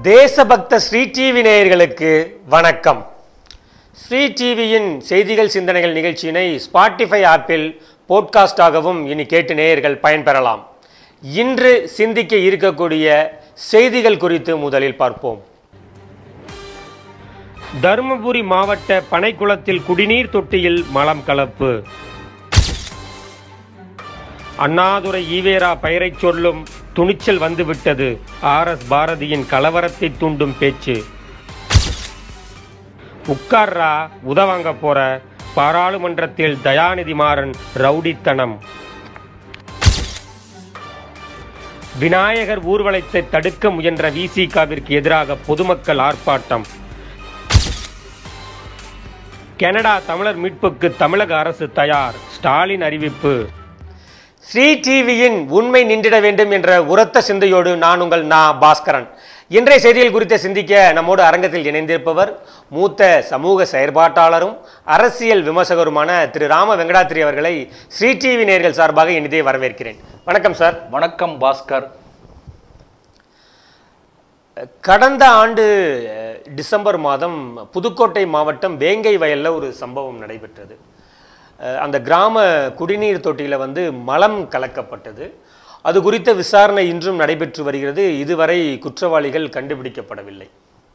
தேசபக்த Sri TV நேயர்களுக்கு வணக்கம் ஸ்ரீ டிவியின் செய்திகள் சிந்தனைகள் நிகழ்ச்சியினை ஸ்பாட்டிஃபை ஆப்பில் போட்காஸ்டாகவும் இனி கேட்டு நேயர்கள் பயன்பெறலாம் இன்று சிந்திக்க இருக்கக்கூடிய செய்திகள் குறித்து முதலில் பார்ப்போம் தருமபுரி மாவட்ட பனைக்குளத்தில் குடிநீர் தொட்டியில் மலம் கலப்பு அண்ணாதுரை ஈவேரா பெயரைச் சொல்லும் துணிச்சல் வந்துவிட்டது ஆர் எஸ் பாரதியின் கலவரத்தை தூண்டும் பேச்சு உட்கார்ரா உதவாங்க போற பாராளுமன்றத்தில் தயாநிதி மாறன் ரவுடித்தனம் விநாயகர் ஊர்வலத்தை தடுக்க முயன்ற விசிகாவிற்கு எதிராக பொதுமக்கள் ஆர்ப்பாட்டம் கனடா தமிழர் மீட்புக்கு தமிழக அரசு தயார் ஸ்டாலின் அறிவிப்பு ஸ்ரீ டிவியின் உண்மை நின்றிட வேண்டும் என்ற உரத்த சிந்தையோடு நான் உங்கள் நா பாஸ்கரன் இன்றைய செய்திகள் குறித்த சிந்திக்க நம்மோடு அரங்கத்தில் இணைந்திருப்பவர் மூத்த சமூக செயற்பாட்டாளரும் அரசியல் விமர்சகருமான திரு ராம வெங்கடாத்திரி அவர்களை ஸ்ரீ டிவி நேர்கள் சார்பாக இனிதே வரவேற்கிறேன் வணக்கம் சார் வணக்கம் பாஸ்கர் கடந்த ஆண்டு அஹ், டிசம்பர் மாதம் புதுக்கோட்டை மாவட்டம் வேங்கை வயல்ல ஒரு சம்பவம் நடைபெற்றது அஹ், அந்த கிராம குடிநீர் தொட்டியில் வந்து மலம் கலக்கப்பட்டது அது குறித்த விசாரணை இன்றும் நடைபெற்று வருகிறது இதுவரை குற்றவாளிகள் கண்டுபிடிக்கப்படவில்லை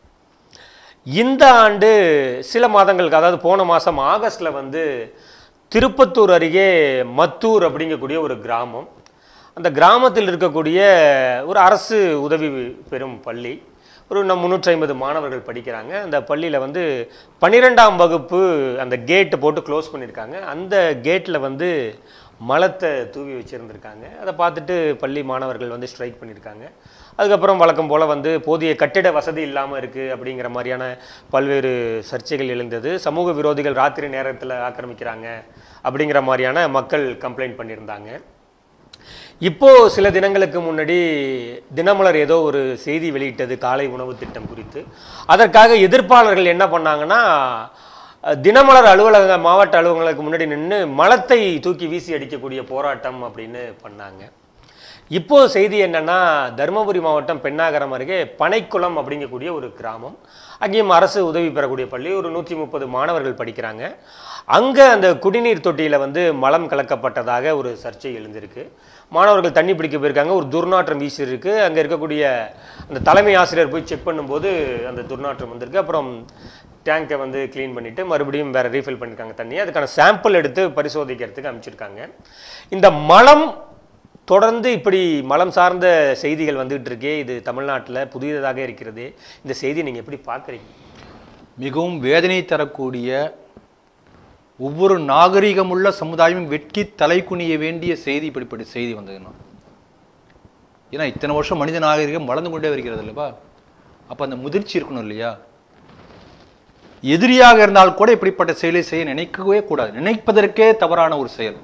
இந்த ஆண்டு சில மாதங்களுக்கு அதாவது போன மாதம் ஆகஸ்ட்ல வந்து திருப்பத்தூர் அருகே மத்தூர் அப்படிங்கக்கூடிய ஒரு கிராமம் அந்த கிராமத்தில் இருக்கக்கூடிய ஒரு அரசு உதவி பெறும் பள்ளி ஒரு நம் முந்நூற்றி ஐம்பது மாணவர்கள் படிக்கிறாங்க அந்த பள்ளியில் வந்து பன்னிரெண்டாம் வகுப்பு அந்த கேட்டு போட்டு க்ளோஸ் பண்ணியிருக்காங்க அந்த கேட்டில் வந்து மலத்தை தூவி வச்சுருந்துருக்காங்க அதை பார்த்துட்டு பள்ளி மாணவர்கள் வந்து ஸ்ட்ரைக் பண்ணியிருக்காங்க அதுக்கப்புறம் வழக்கம் போல் வந்து போதிய கட்டிட வசதி இல்லாமல் இருக்குது அப்படிங்கிற மாதிரியான பல்வேறு சர்ச்சைகள் எழுந்தது சமூக விரோதிகள் ராத்திரி நேரத்தில் ஆக்கிரமிக்கிறாங்க அப்படிங்கிற மாதிரியான மக்கள் கம்ப்ளைண்ட் பண்ணியிருந்தாங்க இப்போ சில தினங்களுக்கு முன்னாடி தினமலர் ஏதோ ஒரு செய்தி வெளியிட்டது காலை உணவு திட்டம் குறித்து அதற்காக எதிர்ப்பாளர்கள் என்ன பண்ணாங்கன்னா அஹ், தினமலர் அலுவலக மாவட்ட அலுவலகங்களுக்கு முன்னாடி நின்று மலத்தை தூக்கி வீசி அடிக்கக்கூடிய போராட்டம் அப்படின்னு பண்ணாங்க இப்போ செய்தி என்னன்னா தருமபுரி மாவட்டம் பெண்ணாகரம் அருகே பனைக்குளம் அப்படிங்கக்கூடிய ஒரு கிராமம் அங்கேயும் அரசு உதவி பெறக்கூடிய பள்ளி ஒரு நூற்றி முப்பது மாணவர்கள் படிக்கிறாங்க அங்கே அந்த குடிநீர் தொட்டியில் வந்து மலம் கலக்கப்பட்டதாக ஒரு சர்ச்சை எழுந்திருக்கு மாணவர்கள் தண்ணி பிடிக்க போயிருக்காங்க ஒரு துர்நாற்றம் வீசி இருக்கு அங்கே இருக்கக்கூடிய அந்த தலைமை ஆசிரியர் போய் செக் பண்ணும்போது அந்த துர்நாற்றம் வந்திருக்கு அப்புறம் டேங்கை வந்து க்ளீன் பண்ணிட்டு மறுபடியும் வேற ரீஃபில் பண்ணியிருக்காங்க தண்ணி அதுக்கான சாம்பிள் எடுத்து பரிசோதிக்கிறதுக்கு அமைச்சிருக்காங்க இந்த மலம் தொடர்ந்து இப்படி மலம் சார்ந்த செய்திகள் வந்துகிட்டு இருக்கே இது தமிழ்நாட்டில் புதியதாக இருக்கிறது இந்த செய்தி நீங்கள் எப்படி பார்க்குறீங்க மிகவும் வேதனை தரக்கூடிய ஒவ்வொரு நாகரிகமுள்ள சமுதாயமும் வெட்கி தலை குனிய வேண்டிய செய்தி இப்படிப்பட்ட செய்தி வந்ததுன்னா ஏன்னா இத்தனை வருஷம் மனித நாகரிகம் வளர்ந்து கொண்டே வருகிறது இல்லப்பா அப்போ அந்த முதிர்ச்சி இருக்கணும் இல்லையா எதிரியாக இருந்தால் கூட இப்படிப்பட்ட செயலை செய்ய நினைக்கவே கூடாது நினைப்பதற்கே தவறான ஒரு செயல்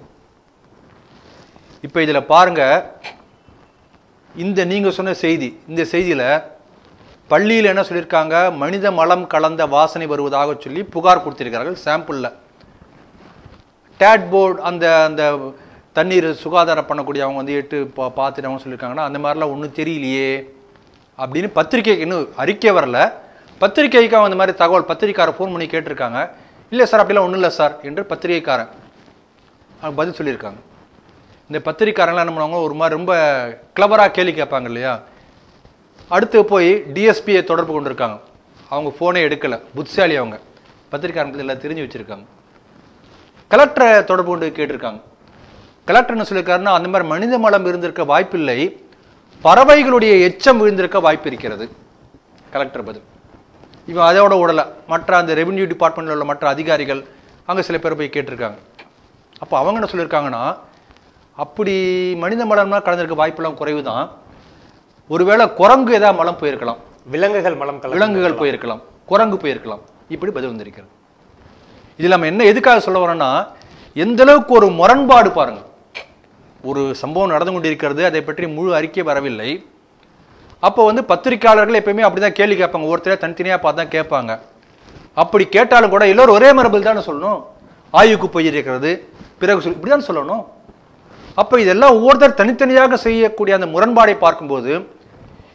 இப்போ இதில் பாருங்க இந்த நீங்க சொன்ன செய்தி இந்த செய்தியில பள்ளியில் என்ன சொல்லியிருக்காங்க மனித மலம் கலந்த வாசனை வருவதாக சொல்லி புகார் கொடுத்திருக்கிறார்கள் சாம்பிளில் டேட் போர்டு அந்த அந்த தண்ணீர் சுகாதாரம் பண்ணக்கூடிய அவங்க வந்து எட்டு பா பார்த்துட்டு அவங்க சொல்லியிருக்காங்கன்னா அந்த மாதிரிலாம் ஒன்றும் தெரியலையே அப்படின்னு பத்திரிக்கைக்கு இன்னும் அறிக்கை வரல பத்திரிக்கைக்கு அவங்க அந்த மாதிரி தகவல் பத்திரிக்காரர் ஃபோன் பண்ணி கேட்டிருக்காங்க இல்லை சார் அப்படிலாம் ஒன்றும் இல்லை சார் என்று பத்திரிகைக்காரன் அவங்க பதில் சொல்லியிருக்காங்க இந்த பத்திரிக்காரங்களாம் என்ன பண்ணுவாங்க ஒரு மாதிரி ரொம்ப கிளவராக கேள்வி கேட்பாங்க இல்லையா அடுத்து போய் டிஎஸ்பியை தொடர்பு கொண்டிருக்காங்க அவங்க ஃபோனே எடுக்கலை புத்திசாலி அவங்க பத்திரிக்காரங்க எல்லாம் தெரிஞ்சு வச்சுருக்காங்க கலெக்டரை தொடர்பு கொண்டு கேட்டிருக்காங்க கலெக்டர் என்ன சொல்லியிருக்காருன்னா அந்த மாதிரி மனித மலம் இருந்திருக்க வாய்ப்பில்லை பறவைகளுடைய எச்சம் விழுந்திருக்க வாய்ப்பு இருக்கிறது கலெக்டர் பதில் இவன் அதோட விடல மற்ற அந்த ரெவென்யூ டிபார்ட்மெண்ட்டில் உள்ள மற்ற அதிகாரிகள் அங்கே சில பேர் போய் கேட்டிருக்காங்க அப்போ அவங்க என்ன சொல்லியிருக்காங்கன்னா அப்படி மனித மலம்னா கலந்திருக்க வாய்ப்பெல்லாம் குறைவு தான் ஒருவேளை குரங்கு ஏதாவது மலம் போயிருக்கலாம் விலங்குகள் மலம் கலந்து விலங்குகள் போயிருக்கலாம் குரங்கு போயிருக்கலாம் இப்படி பதில் வந்திருக்கிறது இதில் நம்ம என்ன எதுக்காக சொல்ல வரோம்னா எந்த அளவுக்கு ஒரு முரண்பாடு பாருங்க ஒரு சம்பவம் நடந்து கொண்டிருக்கிறது அதை பற்றி முழு அறிக்கை வரவில்லை அப்போ வந்து பத்திரிக்கையாளர்கள் எப்பயுமே அப்படிதான் கேள்வி கேட்பாங்க ஒருத்தரே தனித்தனியாக பார்த்து தான் கேட்பாங்க அப்படி கேட்டாலும் கூட எல்லோரும் ஒரே மரபில் தானே சொல்லணும் ஆய்வுக்கு போயிருக்கிறது பிறகு சொல் இப்படி தான் சொல்லணும் அப்போ இதெல்லாம் ஒவ்வொருத்தர் தனித்தனியாக செய்யக்கூடிய அந்த முரண்பாடை பார்க்கும்போது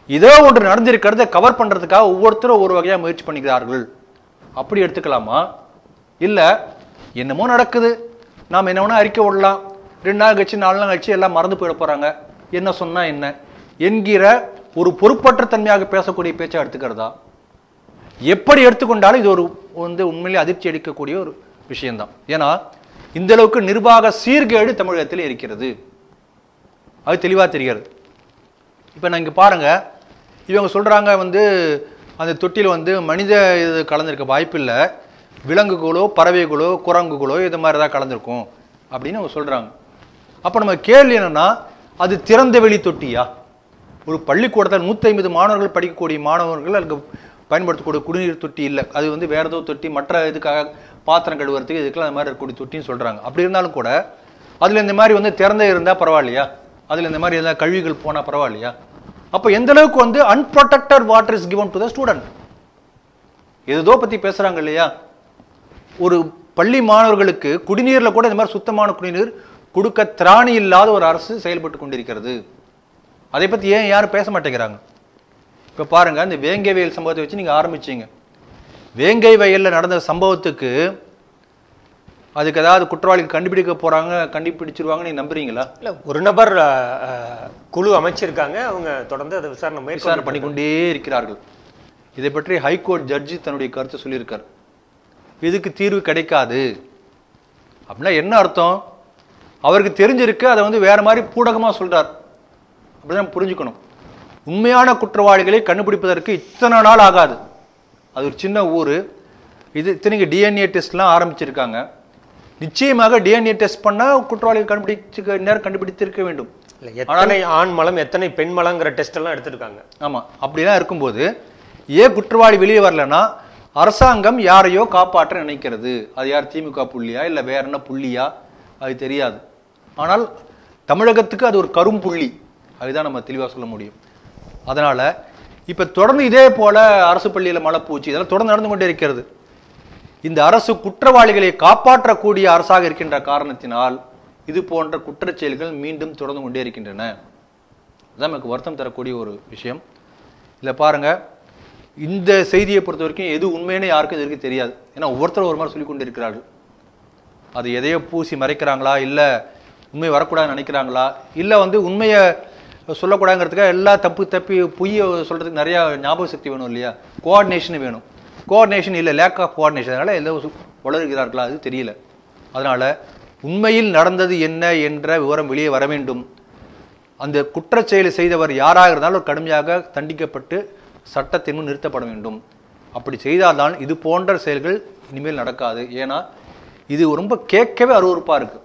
ஏதோ ஒன்று நடந்திருக்கிறத கவர் பண்றதுக்காக ஒவ்வொருத்தரும் ஒரு வகையா முயற்சி பண்ணிக்கிறார்கள் அப்படி எடுத்துக்கலாமா இல்ல என்னமோ நடக்குது நாம் என்ன வேணா அறிக்கை விடலாம் ரெண்டு நாள் கழிச்சு நாலு நாள் கழிச்சு எல்லாம் மறந்து போயிட போறாங்க என்ன சொன்னா என்ன என்கிற ஒரு பொறுப்பற்ற தன்மையாக பேசக்கூடிய பேச்சா எடுத்துக்கிறதா எப்படி எடுத்துக்கொண்டாலும் இது ஒரு வந்து உண்மையிலே அதிர்ச்சி அளிக்கக்கூடிய ஒரு விஷயம்தான் ஏன்னா இந்த அளவுக்கு நிர்வாக சீர்கேடு தமிழகத்தில் இருக்கிறது அது தெளிவா தெரிகிறது இப்போ நான் இங்கே பாருங்க இவங்க சொல்றாங்க வந்து அந்த தொட்டியில் வந்து மனித இது கலந்திருக்க வாய்ப்பில்லை விலங்குகளோ பறவைகளோ குரங்குகளோ இது மாதிரி தான் கலந்திருக்கும் அப்படின்னு அவங்க சொல்றாங்க அப்போ நம்ம கேள்வி என்னன்னா அது திறந்த வெளி தொட்டியா ஒரு பள்ளிக்கூடத்தில் நூற்றி ஐம்பது மாணவர்கள் படிக்கக்கூடிய மாணவர்கள் அதுக்கு பயன்படுத்தக்கூடிய குடிநீர் தொட்டி இல்லை அது வந்து வேற ஏதோ தொட்டி மற்ற இதுக்காக பாத்திரம் கழுவுறதுக்கு இதுக்கெல்லாம் அந்த மாதிரி இருக்கக்கூடிய தொட்டின்னு சொல்றாங்க அப்படி இருந்தாலும் கூட அதுல இந்த மாதிரி வந்து திறந்தே இருந்தா பரவாயில்லையா அதுல இந்த மாதிரி ஏதாவது கழிவுகள் போனா பரவாயில்லையா அப்போ எந்த அளவுக்கு வந்து unprotected water is given to the student ஏதோ பத்தி பேசுறாங்க இல்லையா ஒரு பள்ளி மாணவர்களுக்கு குடிநீர்ல கூட இந்த மாதிரி சுத்தமான குடிநீர் கொடுக்க திராணி இல்லாத ஒரு அரசு செயல்பட்டு கொண்டிருக்கிறது அதை பத்தி ஏன் யாரும் பேச மாட்டேங்கிறாங்க இப்ப பாருங்க இந்த வேங்கை வயல் சம்பவத்தை வச்சு நீங்க ஆரம்பிச்சீங்க வேங்கை வயல்ல நடந்த சம்பவத்துக்கு அதுக்கு ஏதாவது குற்றவாளிகள் கண்டுபிடிக்க போறாங்க கண்டுபிடிச்சிருவாங்க நீங்க நம்புறீங்களா இல்ல ஒரு நபர் அஹ், அஹ், குழு அமைச்சிருக்காங்க அவங்க தொடர்ந்து அதை விசாரணை விசாரணை மேற்கொண்டு பண்ணிக்கொண்டே இருக்கிறார்கள் இதை பற்றி ஹைகோர்ட் ஜட்ஜி தன்னுடைய கருத்தை சொல்லியிருக்கார் இதுக்கு தீர்வு கிடைக்காது அப்படின்னா என்ன அர்த்தம் அவருக்கு தெரிஞ்சிருக்கு அதை வந்து வேற மாதிரி பூடகமா சொல்றார் அப்படிதான் புரிஞ்சுக்கணும் உண்மையான குற்றவாளிகளை கண்டுபிடிப்பதற்கு இத்தனை நாள் ஆகாது அது ஒரு சின்ன ஊர் இது இத்தனைக்கு டிஎன்ஏ டெஸ்ட்லாம் ஆரம்பிச்சிருக்காங்க நிச்சயமாக டிஎன்ஏ டெஸ்ட் பண்ணா குற்றவாளிகள் கண்டுபிடிச்சு நேரம் கண்டுபிடித்திருக்க வேண்டும் இல்ல, எத்தனை ஆண் மலம் எத்தனை பெண் மலங்கிற டெஸ்ட் எல்லாம் எடுத்திருக்காங்க ஆமா அப்படிலாம் இருக்கும்போது ஏன் குற்றவாளி வெளியே வரலன்னா அரசாங்கம் யாரையோ காப்பாற்ற நினைக்கிறது அது யார் திமுக புள்ளியா இல்ல வேற என்ன புள்ளியா அது தெரியாது ஆனால் தமிழகத்துக்கு அது ஒரு கரும்புள்ளி அதுதான் நம்ம தெளிவா சொல்ல முடியும் அதனால இப்ப தொடர்ந்து இதே போல அரசு பள்ளியில மழை பூச்சி இதெல்லாம் தொடர்ந்து நடந்து கொண்டே இருக்கிறது இந்த அரசு குற்றவாளிகளை காப்பாற்றக்கூடிய அரசாக இருக்கின்ற காரணத்தினால் இது போன்ற குற்றச் செயல்கள் மீண்டும் தொடர்ந்து கொண்டே இருக்கின்றன அதுதான் நமக்கு வருத்தம் தரக்கூடிய ஒரு விஷயம் இதில் பாருங்க இந்த செய்தியை பொறுத்த வரைக்கும் எது உண்மைன்னு யாருக்கும் இது வரைக்கும் தெரியாது ஏன்னா ஒவ்வொருத்தரும் ஒரு மாதிரி சொல்லி கொண்டு இருக்கிறார்கள் அது எதையோ பூசி மறைக்கிறாங்களா இல்லை உண்மை வரக்கூடாதுன்னு நினைக்கிறாங்களா இல்லை வந்து உண்மையை சொல்லக்கூடாதுங்கிறதுக்காக எல்லா தப்பு தப்பி பொய்யை சொல்றதுக்கு நிறைய ஞாபக சக்தி வேணும் இல்லையா கோஆர்டினேஷன் வேணும் கோஆர்டினேஷன் இல்லை லேக் ஆஃப் கோஆர்டினேஷன் அதனால எல்லாம் வளர்கிறார்களா அது தெரியல அதனால உண்மையில் நடந்தது என்ன என்ற விவரம் வெளியே வர வேண்டும் அந்த குற்றச் செயலை செய்தவர் யாராக இருந்தாலும் கடுமையாக தண்டிக்கப்பட்டு சட்டத்தின் முன் நிறுத்தப்பட வேண்டும் அப்படி செய்தால்தான் இது போன்ற செயல்கள் இனிமேல் நடக்காது ஏன்னா இது ரொம்ப கேட்கவே அருவருப்பா இருக்கு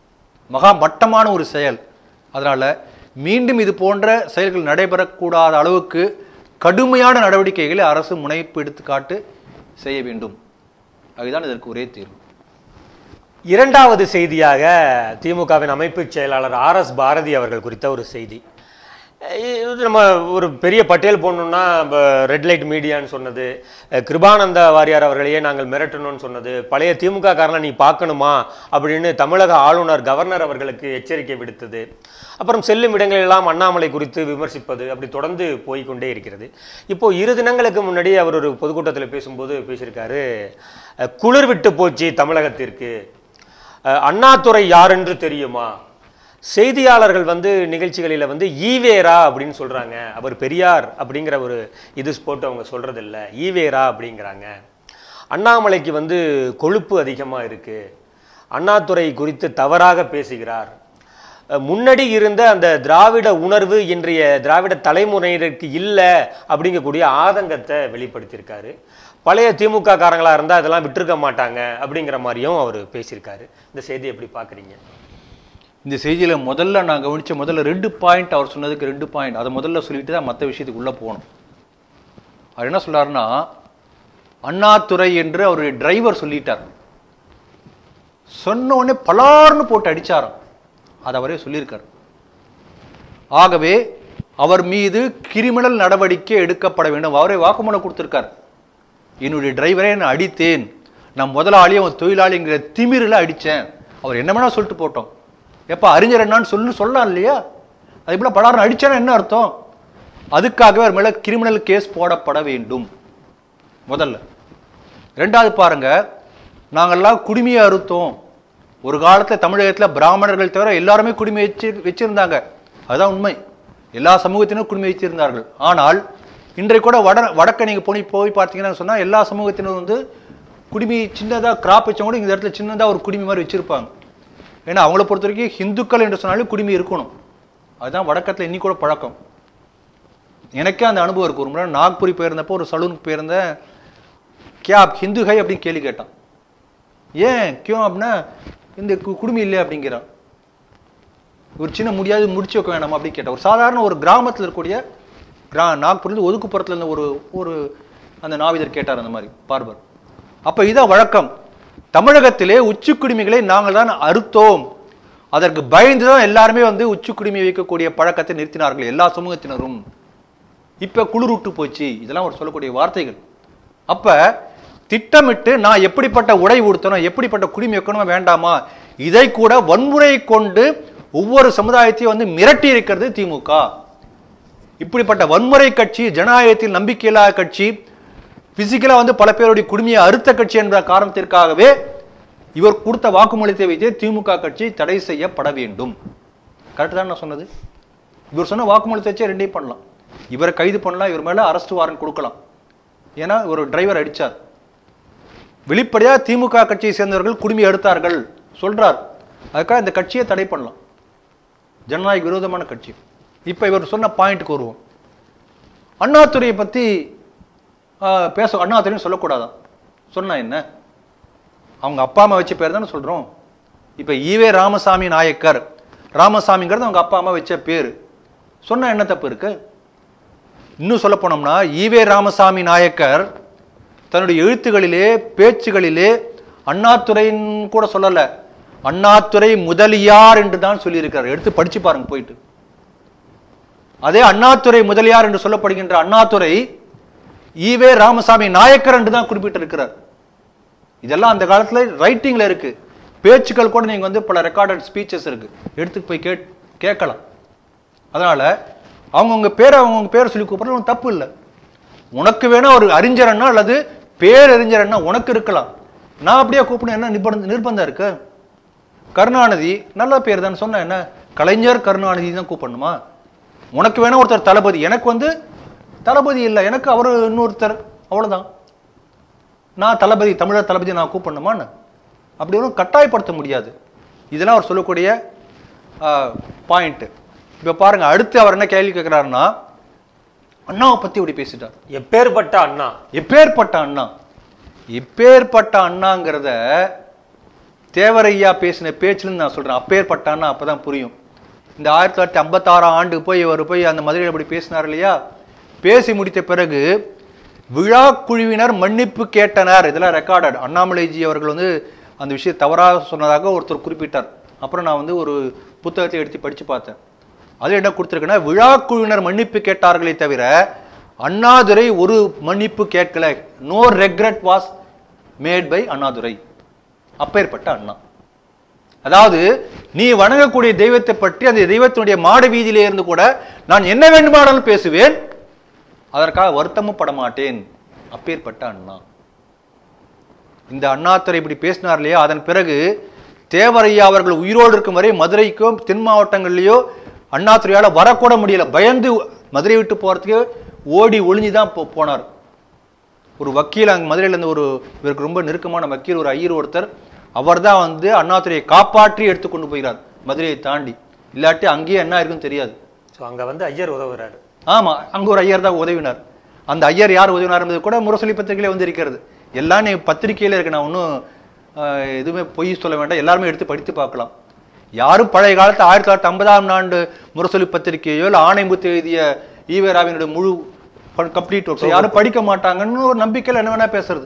மகா மட்டமான ஒரு செயல் அதனால மீண்டும் இது போன்ற செயல்கள் நடைபெறக்கூடாத அளவுக்கு கடுமையான நடவடிக்கைகளை அரசு முனைப்பு எடுத்துக்காட்டு செய்ய வேண்டும் அதுதான் இதற்கு ஒரே தீர்வு இரண்டாவது செய்தியாக திமுகவின் அமைப்புச் செயலாளர் ஆர் எஸ் பாரதி அவர்கள் குறித்த ஒரு செய்தி அஹ் இது நம்ம ஒரு பெரிய பட்டியல் போடணும்னா ரெட் லைட் மீடியான்னு சொன்னது அஹ் கிருபானந்த வாரியார் அவர்களையே நாங்கள் மிரட்டணும்னு சொன்னது பழைய திமுக காரனை நீ பார்க்கணுமா அப்படின்னு தமிழக ஆளுநர் கவர்னர் அவர்களுக்கு எச்சரிக்கை விடுத்தது அப்புறம் செல்லும் இடங்களெல்லாம் அண்ணாமலை குறித்து விமர்சிப்பது அப்படி தொடர்ந்து போய்க்கொண்டே இருக்கிறது இப்போ இரு தினங்களுக்கு முன்னாடி அவர் ஒரு பொதுக்கூட்டத்தில் பேசும்போது பேசியிருக்காரு அஹ் குளிர் விட்டு போச்சு தமிழகத்திற்கு அஹ் அண்ணாதுரை யாரென்று தெரியுமா செய்தியாளர்கள் வந்து நிகழ்ச்சிகளில் வந்து ஈவேரா அப்படின்னு சொல்றாங்க அவர் பெரியார் அப்படிங்கிற ஒரு இது போட்டு அவங்க சொல்றதில்ல ஈவேரா அப்படிங்கிறாங்க அண்ணாமலைக்கு வந்து கொழுப்பு அதிகமாக இருக்கு அண்ணாதுரை குறித்து தவறாக பேசுகிறார் அஹ் முன்னாடி இருந்த அந்த திராவிட உணர்வு இன்றைய திராவிட தலைமுறையினருக்கு இல்லை அப்படிங்கக்கூடிய ஆதங்கத்தை வெளிப்படுத்தியிருக்காரு பழைய திமுக காரங்களா இருந்தால் அதெல்லாம் விட்டிருக்க மாட்டாங்க அப்படிங்கிற மாதிரியும் அவர் பேசியிருக்காரு இந்த செய்தி எப்படி பார்க்குறீங்க இந்த செய்தியில முதல்ல நான் கவனிச்ச முதல்ல ரெண்டு பாயிண்ட் அவர் சொன்னதுக்கு ரெண்டு பாயிண்ட் அதை முதல்ல சொல்லிட்டு தான் மற்ற விஷயத்துக்கு உள்ள போகணும் அவர் என்ன சொல்றாருன்னா அண்ணாதுரை என்று அவருடைய டிரைவர் சொல்லிட்டார் சொன்ன உடனே பலார்னு போட்டு அடிச்சாராம் அதை அவரே சொல்லியிருக்கார் ஆகவே அவர் மீது கிரிமினல் நடவடிக்கை எடுக்கப்பட வேண்டும் அவரே வாக்குமூலம் கொடுத்திருக்கார் என்னுடைய டிரைவரை நான் அடித்தேன் நான் முதலாளி அவன் தொழிலாளிங்கிற திமிரில் அடித்தேன் அவர் என்ன வேணா சொல்லிட்டு போட்டோம் எப்ப அறிஞர் என்னான்னு சொல்லு சொல்லலாம் இல்லையா அது போல பலாரம் அடிச்சேன்னா என்ன அர்த்தம் அதுக்காகவே அவர் மேல கிரிமினல் கேஸ் போடப்பட வேண்டும் முதல்ல ரெண்டாவது பாருங்க நாங்கெல்லாம் குடிமையை அறுத்தோம் ஒரு காலத்துல தமிழகத்துல பிராமணர்கள் தவிர எல்லாருமே குடிமை வச்சு வச்சிருந்தாங்க அதுதான் உண்மை எல்லா சமூகத்தினரும் குடிமை வச்சிருந்தார்கள் ஆனால் இன்றைக்கு கூட வட வடக்க நீங்க போய் போய் பார்த்தீங்கன்னா சொன்னா எல்லா சமூகத்தினரும் வந்து குடிமை சின்னதா கிராப் வச்சவங்க கூட இந்த இடத்துல சின்னதா ஒரு குடிமை மாதிரி வச்சிருப்பாங்க ஏன்னா அவங்கள பொறுத்த வரைக்கும் ஹிந்துக்கள் என்று சொன்னாலும் குடிமை இருக்கணும் அதுதான் வடக்கத்துல இன்னி கூட பழக்கம் எனக்கே அந்த அனுபவம் இருக்கு ஒரு முறை நாக்புரி போயிருந்தப்போ ஒரு சலூனுக்கு போயிருந்தேன் கே ஆப் ஹிந்து ஹை அப்படின்னு கேள்வி கேட்டான் ஏன் கியோ அப்படின்னா இந்த கு- குடுமி இல்லை அப்படிங்கிறான் ஒரு சின்ன முடியாது முடிச்சு வைக்க வேணாமா அப்படின்னு கேட்டான் ஒரு சாதாரண ஒரு கிராமத்தில் இருக்கக்கூடிய கிரா நாக்பூர்லேருந்து ஒதுக்குப்புறத்துல இருந்த ஒரு ஒரு அந்த நாவிதர் கேட்டார் அந்த மாதிரி பார்பர் அப்ப இதான் வழக்கம் தமிழகத்திலே உச்சி குடிமைகளை நாங்கள் தான் அறுத்தோம் அதற்கு பயந்து தான் எல்லாருமே வந்து உச்சி குடிமை வைக்கக்கூடிய பழக்கத்தை நிறுத்தினார்கள் எல்லா சமூகத்தினரும் இப்ப குளிரூட்டு போச்சு இதெல்லாம் அவர் சொல்லக்கூடிய வார்த்தைகள் அப்ப திட்டமிட்டு நான் எப்படிப்பட்ட உடை உடுத்தணும் எப்படிப்பட்ட குடிமை வைக்கணுமா வேண்டாமா இதை கூட வன்முறை கொண்டு ஒவ்வொரு சமுதாயத்தையும் வந்து மிரட்டி இருக்கிறது திமுக இப்படிப்பட்ட வன்முறை கட்சி ஜனநாயகத்தில் நம்பிக்கையில்லாத கட்சி பிசிக்கலா வந்து பல பேருடைய குடுமையை அறுத்த கட்சி என்ற காரணத்திற்காகவே இவர் கொடுத்த வாக்குமூலத்தை வைத்தே திமுக கட்சி தடை செய்யப்பட வேண்டும் கரெக்ட் தான் நான் சொன்னது இவர் சொன்ன வாக்குமூலத்தை வச்சே ரெண்டையும் பண்ணலாம் இவரை கைது பண்ணலாம் இவர் மேல அரெஸ்ட் வாரண்ட் கொடுக்கலாம் ஏன்னா ஒரு டிரைவர் அடிச்சார் வெளிப்படையா திமுக கட்சியை சேர்ந்தவர்கள் குடுமி எடுத்தார்கள் சொல்றார் அதுக்காக இந்த கட்சியை தடை பண்ணலாம் ஜனநாயக விரோதமான கட்சி இப்ப இவர் சொன்ன பாயிண்ட்டுக்கு வருவோம் அண்ணாதுரையை பத்தி ஆஹ், பேச அண்ணாதுரைன்னு சொல்லக்கூடாதா சொன்னா என்ன அவங்க அப்பா அம்மா வச்ச பேர் தானே சொல்றோம் இப்ப ஈவே ராமசாமி நாயக்கர் ராமசாமிங்கிறது அவங்க அப்பா அம்மா வச்ச பேர் சொன்னா என்ன தப்பு இருக்கு இன்னும் சொல்ல போனோம்னா ஈவே ராமசாமி நாயக்கர் தன்னுடைய எழுத்துகளிலே பேச்சுகளிலே அண்ணாதுரைன்னு கூட சொல்லல அண்ணாதுரை முதலியார் என்று தான் சொல்லியிருக்கிறார் எடுத்து படிச்சு பாருங்க போயிட்டு அதே அண்ணாதுரை முதலியார் என்று சொல்லப்படுகின்ற அண்ணாதுரை ஈவே ராமசாமி நாயக்கர் என்று தான் குறிப்பிட்டிருக்கிறார் இதெல்லாம் அந்த காலத்துல ரைட்டிங்ல இருக்கு பேச்சுக்கள் கூட நீங்க வந்து பல ரெக்கார்டட் ஸ்பீச்சஸ் இருக்கு எடுத்து போய் கேட் கேட்கலாம் அதனால அவங்கவுங்க பேரை அவங்கவுங்க பேரை சொல்லி கூப்பிடுறது ஒண்ணும் தப்பு இல்லை உனக்கு வேணா ஒரு அறிஞரன்னா அல்லது பேரறிஞரன்னா உனக்கு இருக்கலாம் நான் அப்படியே கூப்பிட என்ன நிர்பந்தம் நிர்பந்தம் இருக்கு கருணாநிதி நல்ல பேர் தான் சொன்ன என்ன கலைஞர் கருணாநிதி தான் கூப்பிடணுமா உனக்கு வேணா ஒருத்தர் தளபதி எனக்கு வந்து தளபதி இல்லை எனக்கு அவர் இன்னொருத்தர் அவ்வளவுதான் நான் தளபதி தமிழர் தளபதி நான் கூப்பிடணுமான்னு அப்படி ஒன்றும் கட்டாயப்படுத்த முடியாது இதெல்லாம் அவர் சொல்லக்கூடிய பாயிண்ட் இப்போ பாருங்க அடுத்து அவர் என்ன கேள்வி கேட்கிறாருன்னா அண்ணாவை பத்தி இப்படி பேசிட்டார் எப்பேற்பட்ட அண்ணா எப்பேற்பட்ட அண்ணா எப்பேற்பட்ட அண்ணாங்கிறத தேவரையா பேசின பேச்சுன்னு நான் சொல்றேன் அப்பேற்பட்ட அண்ணா அப்பதான் புரியும் இந்த ஆயிரத்தி தொள்ளாயிரத்தி ஐம்பத்தாறாம் ஆண்டு போய் இவர் போய் அந்த மதுரையில் அப்படி பேசினார் இல்லையா பேசி முடித்த பிறகு விழா குழுவினர் மன்னிப்பு கேட்டனர் இதெல்லாம் ரெக்கார்டட் அண்ணாமலைஜி அவர்கள் வந்து அந்த விஷயம் தவறாக சொன்னதாக ஒருத்தர் குறிப்பிட்டார் அப்புறம் நான் வந்து ஒரு புத்தகத்தை எடுத்து படிச்சு பார்த்தேன் அது என்ன கொடுத்துருக்குன்னா விழா குழுவினர் மன்னிப்பு கேட்டார்களே தவிர அண்ணாதுரை ஒரு மன்னிப்பு கேட்கல no regret was made by Annadurai அப்பேற்பட்ட அண்ணா அதாவது நீ வணங்கக்கூடிய தெய்வத்தை பற்றி அந்த தெய்வத்தினுடைய மாட வீதியிலே இருந்து கூட நான் என்ன வேண்டுமானாலும் பேசுவேன் அதற்காக வருத்தமும் பட மாட்டேன் அப்பேற்பட்ட அண்ணா இந்த அண்ணாத்துறை இப்படி பேசினார் இல்லையா அதன் பிறகு தேவரையா அவர்கள் உயிரோடு இருக்கும் வரை மதுரைக்கோ தென் மாவட்டங்கள்லயோ அண்ணாதுறையால வரக்கூட முடியல பயந்து மதுரை விட்டு போறதுக்கு ஓடி ஒளிஞ்சு தான் போ- போனார் ஒரு வக்கீல் அங்க மதுரையில இருந்து ஒரு இவருக்கு ரொம்ப நெருக்கமான வக்கீல் ஒரு ஐயர் ஒருத்தர் அவர்தான் வந்து அண்ணாதுரையை காப்பாற்றி எடுத்து கொண்டு போகிறார் மதுரையை தாண்டி இல்லாட்டி அங்கேயே என்ன இருக்குன்னு தெரியாது ஸோ அங்க வந்து ஐயர் உதவுறாரு ஆமா அங்க ஒரு ஐயர் தான் உதவினார் அந்த ஐயர் யார் உதவினார் என்பது கூட முரசொலி பத்திரிகையில வந்து இருக்கிறது எல்லாம் நீ பத்திரிகையில இருக்கு நான் ஒன்றும் எதுவுமே பொய் சொல்ல வேண்டாம் எல்லாருமே எடுத்து படித்து பார்க்கலாம் யாரும் பழைய காலத்து ஆயிரத்தி தொள்ளாயிரத்தி ஐம்பதாம் ஆண்டு முரசொலி பத்திரிகையோ இல்லை ஆணைமுத்து எழுதிய ஈவேராவினுடைய முழு கம்ப்ளீட் ஒர்க்ஸ் யாரும் படிக்க மாட்டாங்கன்னு ஒரு நம்பிக்கையில் என்ன வேணா பேசுறது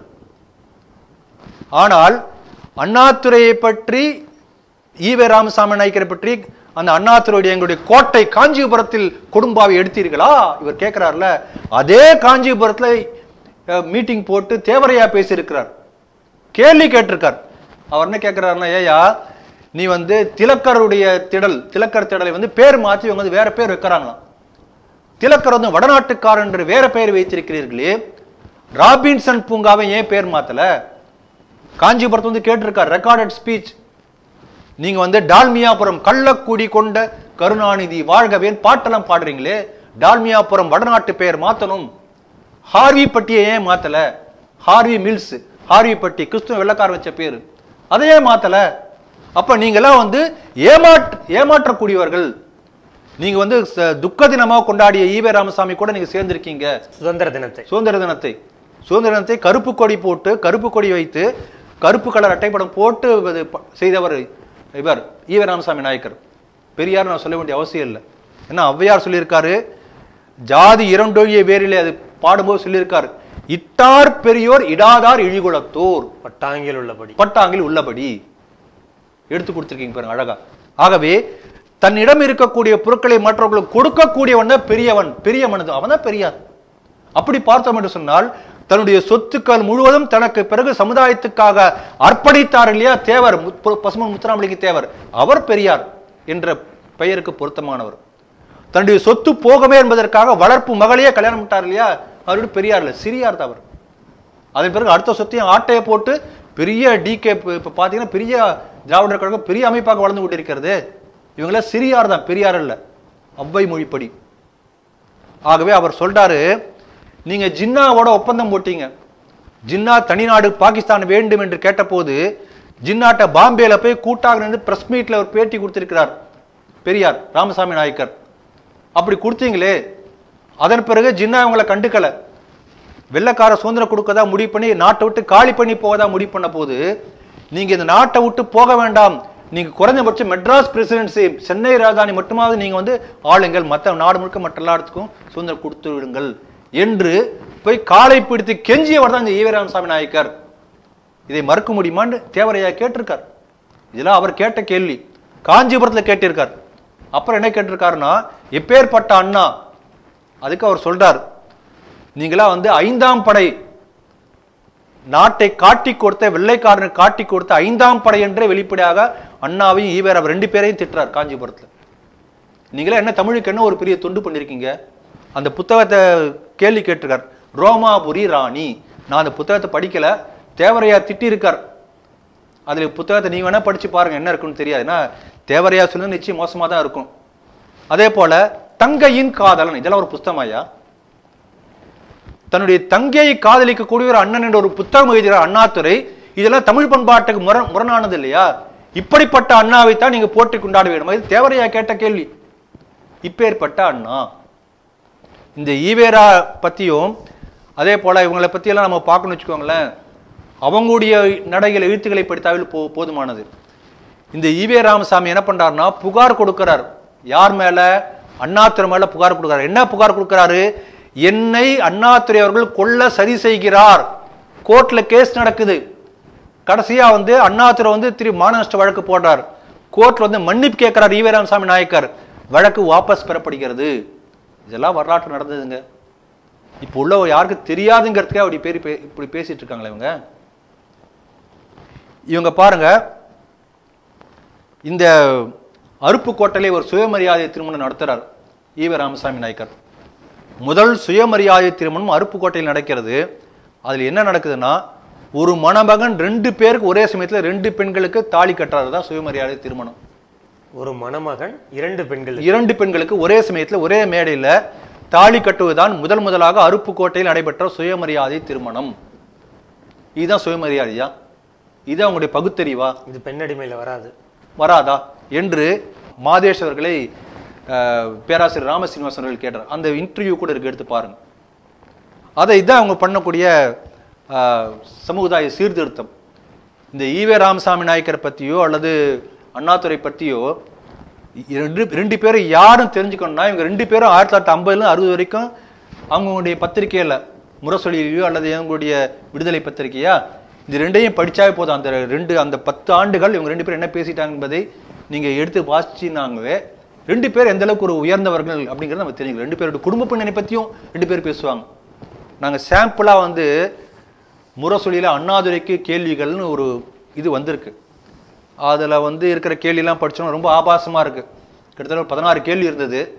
ஆனால் அண்ணாதுரையை பற்றி ஈவே ராமசாமி நாயக்கரை பற்றி அந்த அண்ணாதுரையுடைய எங்களுடைய கோட்டை காஞ்சிபுரத்தில் கொடும்பாவை எடுத்தீர்களா இவர் கேட்கிறார்ல அதே காஞ்சிபுரத்துல மீட்டிங் போட்டு தேவரையா பேசியிருக்கிறார் கேள்வி கேட்டிருக்கார் அவர் என்ன கேட்கிறாருன்னா ஏயா நீ வந்து திலக்கருடைய திடல் திலக்கர் திடலை வந்து பேர் மாத்தி இவங்க வந்து வேற பேர் வைக்கிறாங்களாம் திலக்கர் வந்து வடநாட்டுக்காரர் என்று வேற பெயர் வைத்திருக்கிறீர்களே ராபின்சன் பூங்காவை ஏன் பேர் மாத்தல காஞ்சிபுரத்து வந்து கேட்டிருக்கார் ரெக்கார்டட் ஸ்பீச் நீங்க வந்து டால்மியாபுரம் கள்ளக்குடி கொண்ட கருணாநிதி வாழ்கவேன் பாட்டெல்லாம் பாடுறீங்களே டால்மியாபுரம் வடநாட்டு பெயர் மாத்தணும் ஹார்வி பட்டியை ஏன் மாத்தல ஹார்வி மில்ஸ் ஹார்வி பட்டி கிறிஸ்துவ வெள்ளக்கார வச்ச பேரு அதையே மாத்தல அப்ப நீங்கெல்லாம் வந்து ஏமாற்ற ஏமாற்றக்கூடியவர்கள் நீங்க வந்து ச- துக்க தினமா கொண்டாடிய ஈவே ராமசாமி கூட நீங்க சேர்ந்திருக்கீங்க சுதந்திர தினத்தை சுதந்திர தினத்தை சுதந்திர தினத்தை கருப்பு கொடி போட்டு கருப்பு கொடி வைத்து கருப்பு கலர் அட்டைப்படம் போட்டு இது ப- செய்தவர் இவர் ஈவ ராமசாமி நாயக்கர் பெரியார் நான் சொல்ல வேண்டிய அவசியம் இல்லை ஏன்னா ஔவையார் சொல்லியிருக்காரு ஜாதி இரண்டொழிய வேரிலே அது பாடும்போது சொல்லியிருக்காரு இட்டார் பெரியோர் இடாதார் இழிகுலத்தோர் பட்டாங்கில் உள்ளபடி பட்டாங்கில் உள்ளபடி எடுத்து கொடுத்துருக்கீங்க பாருங்க அழகா ஆகவே தன்னிடம் இருக்கக்கூடிய பொருட்களை மற்றவர்களுக்கு கொடுக்கக்கூடியவன் தான் பெரியவன் பெரிய மனது அவன் தான் பெரியார் அப்படி பார்த்தோம் என்று சொன்னால் தன்னுடைய சொத்துக்கள் முழுவதும் தனக்கு பிறகு சமுதாயத்துக்காக அர்ப்பணித்தார் இல்லையா தேவர் முத்து- பசுமன் முத்துராமலிங்க தேவர் அவர் பெரியார் என்ற பெயருக்கு பொருத்தமானவர் தன்னுடைய சொத்து போகவே என்பதற்காக வளர்ப்பு மகளையே கல்யாணம் விட்டார் இல்லையா அவருடைய பெரியார் இல்ல சிறியார் தான் அவர் அதன் பிறகு அடுத்த சொத்தையும் ஆட்டையை போட்டு பெரிய டிகே இப்போ பார்த்தீங்கன்னா பெரிய திராவிடர் கழகம் பெரிய அமைப்பாக வளர்ந்து கொண்டிருக்கிறது இவங்களாம் சிறியார் தான் பெரியார் இல்ல அவ்வை மொழிப்படி ஆகவே அவர் சொல்றாரு நீங்க ஜின்னாவோட ஒப்பந்தம் போட்டீங்க ஜின்னா தனிநாடு பாகிஸ்தான் வேண்டும் என்று கேட்டபோது ஜின்னாட்ட பாம்பேல போய் கூட்டாக நின்று பிரஸ் மீட்ல ஒரு பேட்டி கொடுத்திருக்கிறார் பெரியார் ராமசாமி நாயக்கர் அப்படி கொடுத்தீங்களே அதன் பிறகு ஜின்னா இவங்களை கண்டுக்கல வெள்ளக்கார சுதந்திரம் கொடுக்கதா முடிவு பண்ணி நாட்டை விட்டு காலி பண்ணி போவதா முடிவு பண்ண போது நீங்க இந்த நாட்டை விட்டு போக வேண்டாம் நீங்க குறைஞ்சபட்சம் மெட்ராஸ் பிரசிடென்சி சென்னை ராஜதானி மட்டுமாவது நீங்க வந்து ஆளுங்கள் மற்ற நாடு முழுக்க மற்ற எல்லா இடத்துக்கும் சுதந்திரம் கொடுத்து விடுங்கள் என்று போய் காலை பிடித்து கெஞ்சியவர் தான் இந்த ஈவே ராமசாமி நாயக்கர் இதை மறுக்க முடியுமான்னு தேவரையா கேட்டிருக்கார் இதெல்லாம் அவர் கேட்ட கேள்வி காஞ்சிபுரத்துல கேட்டிருக்கார் அப்புறம் என்ன கேட்டிருக்காருன்னா எப்பேற்பட்ட அண்ணா அதுக்கு அவர் சொல்றார் நீங்களா வந்து ஐந்தாம் படை நாட்டை காட்டி கொடுத்த வெள்ளைக்காரனுக்கு காட்டி கொடுத்த ஐந்தாம் படை என்றே வெளிப்படையாக அண்ணாவையும் ஈவேரா ரெண்டு பேரையும் திட்டுறார் காஞ்சிபுரத்துல நீங்களே என்ன தமிழுக்கு என்ன ஒரு பெரிய தொண்டு பண்ணிருக்கீங்க அந்த புத்தகத்தை கேள்வி கேட்டிருக்கார் ரோமாபுரி ராணி நான் அந்த புத்தகத்தை படிக்கல தேவரையார் திட்டியிருக்கார் அதுல புத்தகத்தை நீங்க வேணா படிச்சு பாருங்க என்ன இருக்குன்னு தெரியாது ஏன்னா தேவரையார் சொன்னது நிச்சயம் மோசமா தான் இருக்கும் அதே போல தங்கையின் காதலன் இதெல்லாம் ஒரு புஸ்தகமாயா தன்னுடைய தங்கையை காதலிக்கக்கூடிய ஒரு அண்ணன் என்ற ஒரு புத்தகம் எழுதுகிறார் அண்ணாதுரை இதெல்லாம் தமிழ் பண்பாட்டுக்கு முரண் முரணானது இல்லையா இப்படிப்பட்ட அண்ணாவை தான் நீங்க போற்றி கொண்டாட வேண்டும் இது தேவரையா கேட்ட கேள்வி இப்பேற்பட்ட அண்ணா இந்த ஈவேரா பத்தியும் அதே போல இவங்களை பத்தியெல்லாம் நம்ம பார்க்கணும்னு வச்சுக்கோங்களேன் அவங்களுடைய நடைகள் எழுத்துக்களை படித்தாவில் போ போதுமானது இந்த ஈவே ராமசாமி என்ன பண்றாருன்னா புகார் கொடுக்கிறார் யார் மேல அண்ணாதுரை மேல புகார் கொடுக்கிறார் என்ன புகார் கொடுக்கிறாரு என்னை அண்ணாதுரை அவர்கள் கொல்ல சதி செய்கிறார் கோர்ட்ல கேஸ் நடக்குது கடைசியா வந்து அண்ணாதுரை வந்து திரு மானநஷ்ட வழக்கு போடுறார் கோர்ட்ல வந்து மன்னிப்பு கேட்கிறார் ஈவே ராமசாமி நாயக்கர் வழக்கு வாபஸ் பெறப்படுகிறது இதெல்லாம் வரலாற்று நடந்ததுங்க இப்போ உள்ள யாருக்கு தெரியாதுங்கிறதுக்கே அப்படி பேர் பே- இப்படி பேசிட்டு இருக்காங்களே இவங்க இவங்க பாருங்க இந்த அருப்புக்கோட்டையிலே ஒரு சுயமரியாதை திருமணம் நடத்துறார் ஈவ ராமசாமி நாயக்கர் முதல் சுயமரியாதை திருமணம் அருப்புக்கோட்டையில் நடக்கிறது அதுல என்ன நடக்குதுன்னா ஒரு மணமகன் ரெண்டு பேருக்கு ஒரே சமயத்துல ரெண்டு பெண்களுக்கு தாலி கட்டுறது தான் சுயமரியாதை திருமணம் ஒரு மணமகன் இரண்டு பெண்கள் இரண்டு பெண்களுக்கு ஒரே சமயத்துல ஒரே மேடையில தாலி கட்டுவதுதான் முதல் முதலாக அருப்புக்கோட்டையில் நடைபெற்ற சுயமரியாதை திருமணம் இதுதான் சுயமரியாதையா இது அவங்களுடைய பகுத்தறிவா இது பெண்ணடிமையில வராது வராதா என்று மாதேஷ் அவர்களை அஹ், பேராசிரியர் ராமசீனிவாசன் அவர்கள் கேட்டார் அந்த இன்டர்வியூ கூட இருக்கு எடுத்து பாருங்க அதை இதான் அவங்க பண்ணக்கூடிய அஹ், சமுதாய சீர்திருத்தம் இந்த ஈவே ராமசாமி நாயக்கரை பத்தியோ அல்லது அண்ணாதுரை பத்தியோ ரெண்டு ரெண்டு பேரும் யாரும் தெரிஞ்சுக்கணும்னா இவங்க ரெண்டு பேரும் ஆயிரத்தி தொள்ளாயிரத்தி ஐம்பதுல அறுபது வரைக்கும் அவங்களுடைய பத்திரிக்கையில முரசொலியிலையோ அல்லது இவங்களுடைய விடுதலை பத்திரிக்கையா இந்த ரெண்டையும் படிச்சாவே போதும் அந்த ரெண்டு அந்த பத்து ஆண்டுகள் இவங்க ரெண்டு பேரும் என்ன பேசிட்டாங்க என்பதை நீங்க எடுத்து வாசிச்சினாங்கவே ரெண்டு பேர் எந்த அளவுக்கு ஒரு உயர்ந்தவர்கள் அப்படிங்கறத நம்ம தெரிஞ்சுக்கலாம் ரெண்டு பேரோட குடும்ப பின்னணி பத்தியும் ரெண்டு பேர் பேசுவாங்க நாங்க சாம்பிளா வந்து முரசொலியில அண்ணாதுரைக்கு கேள்விகள்னு ஒரு இது வந்திருக்கு அதுல வந்து இருக்கிற கேள்வியெல்லாம் படிச்சோம் ரொம்ப ஆபாசமா இருக்கு கிட்டத்தட்ட ஒரு பதினாறு கேள்வி இருந்தது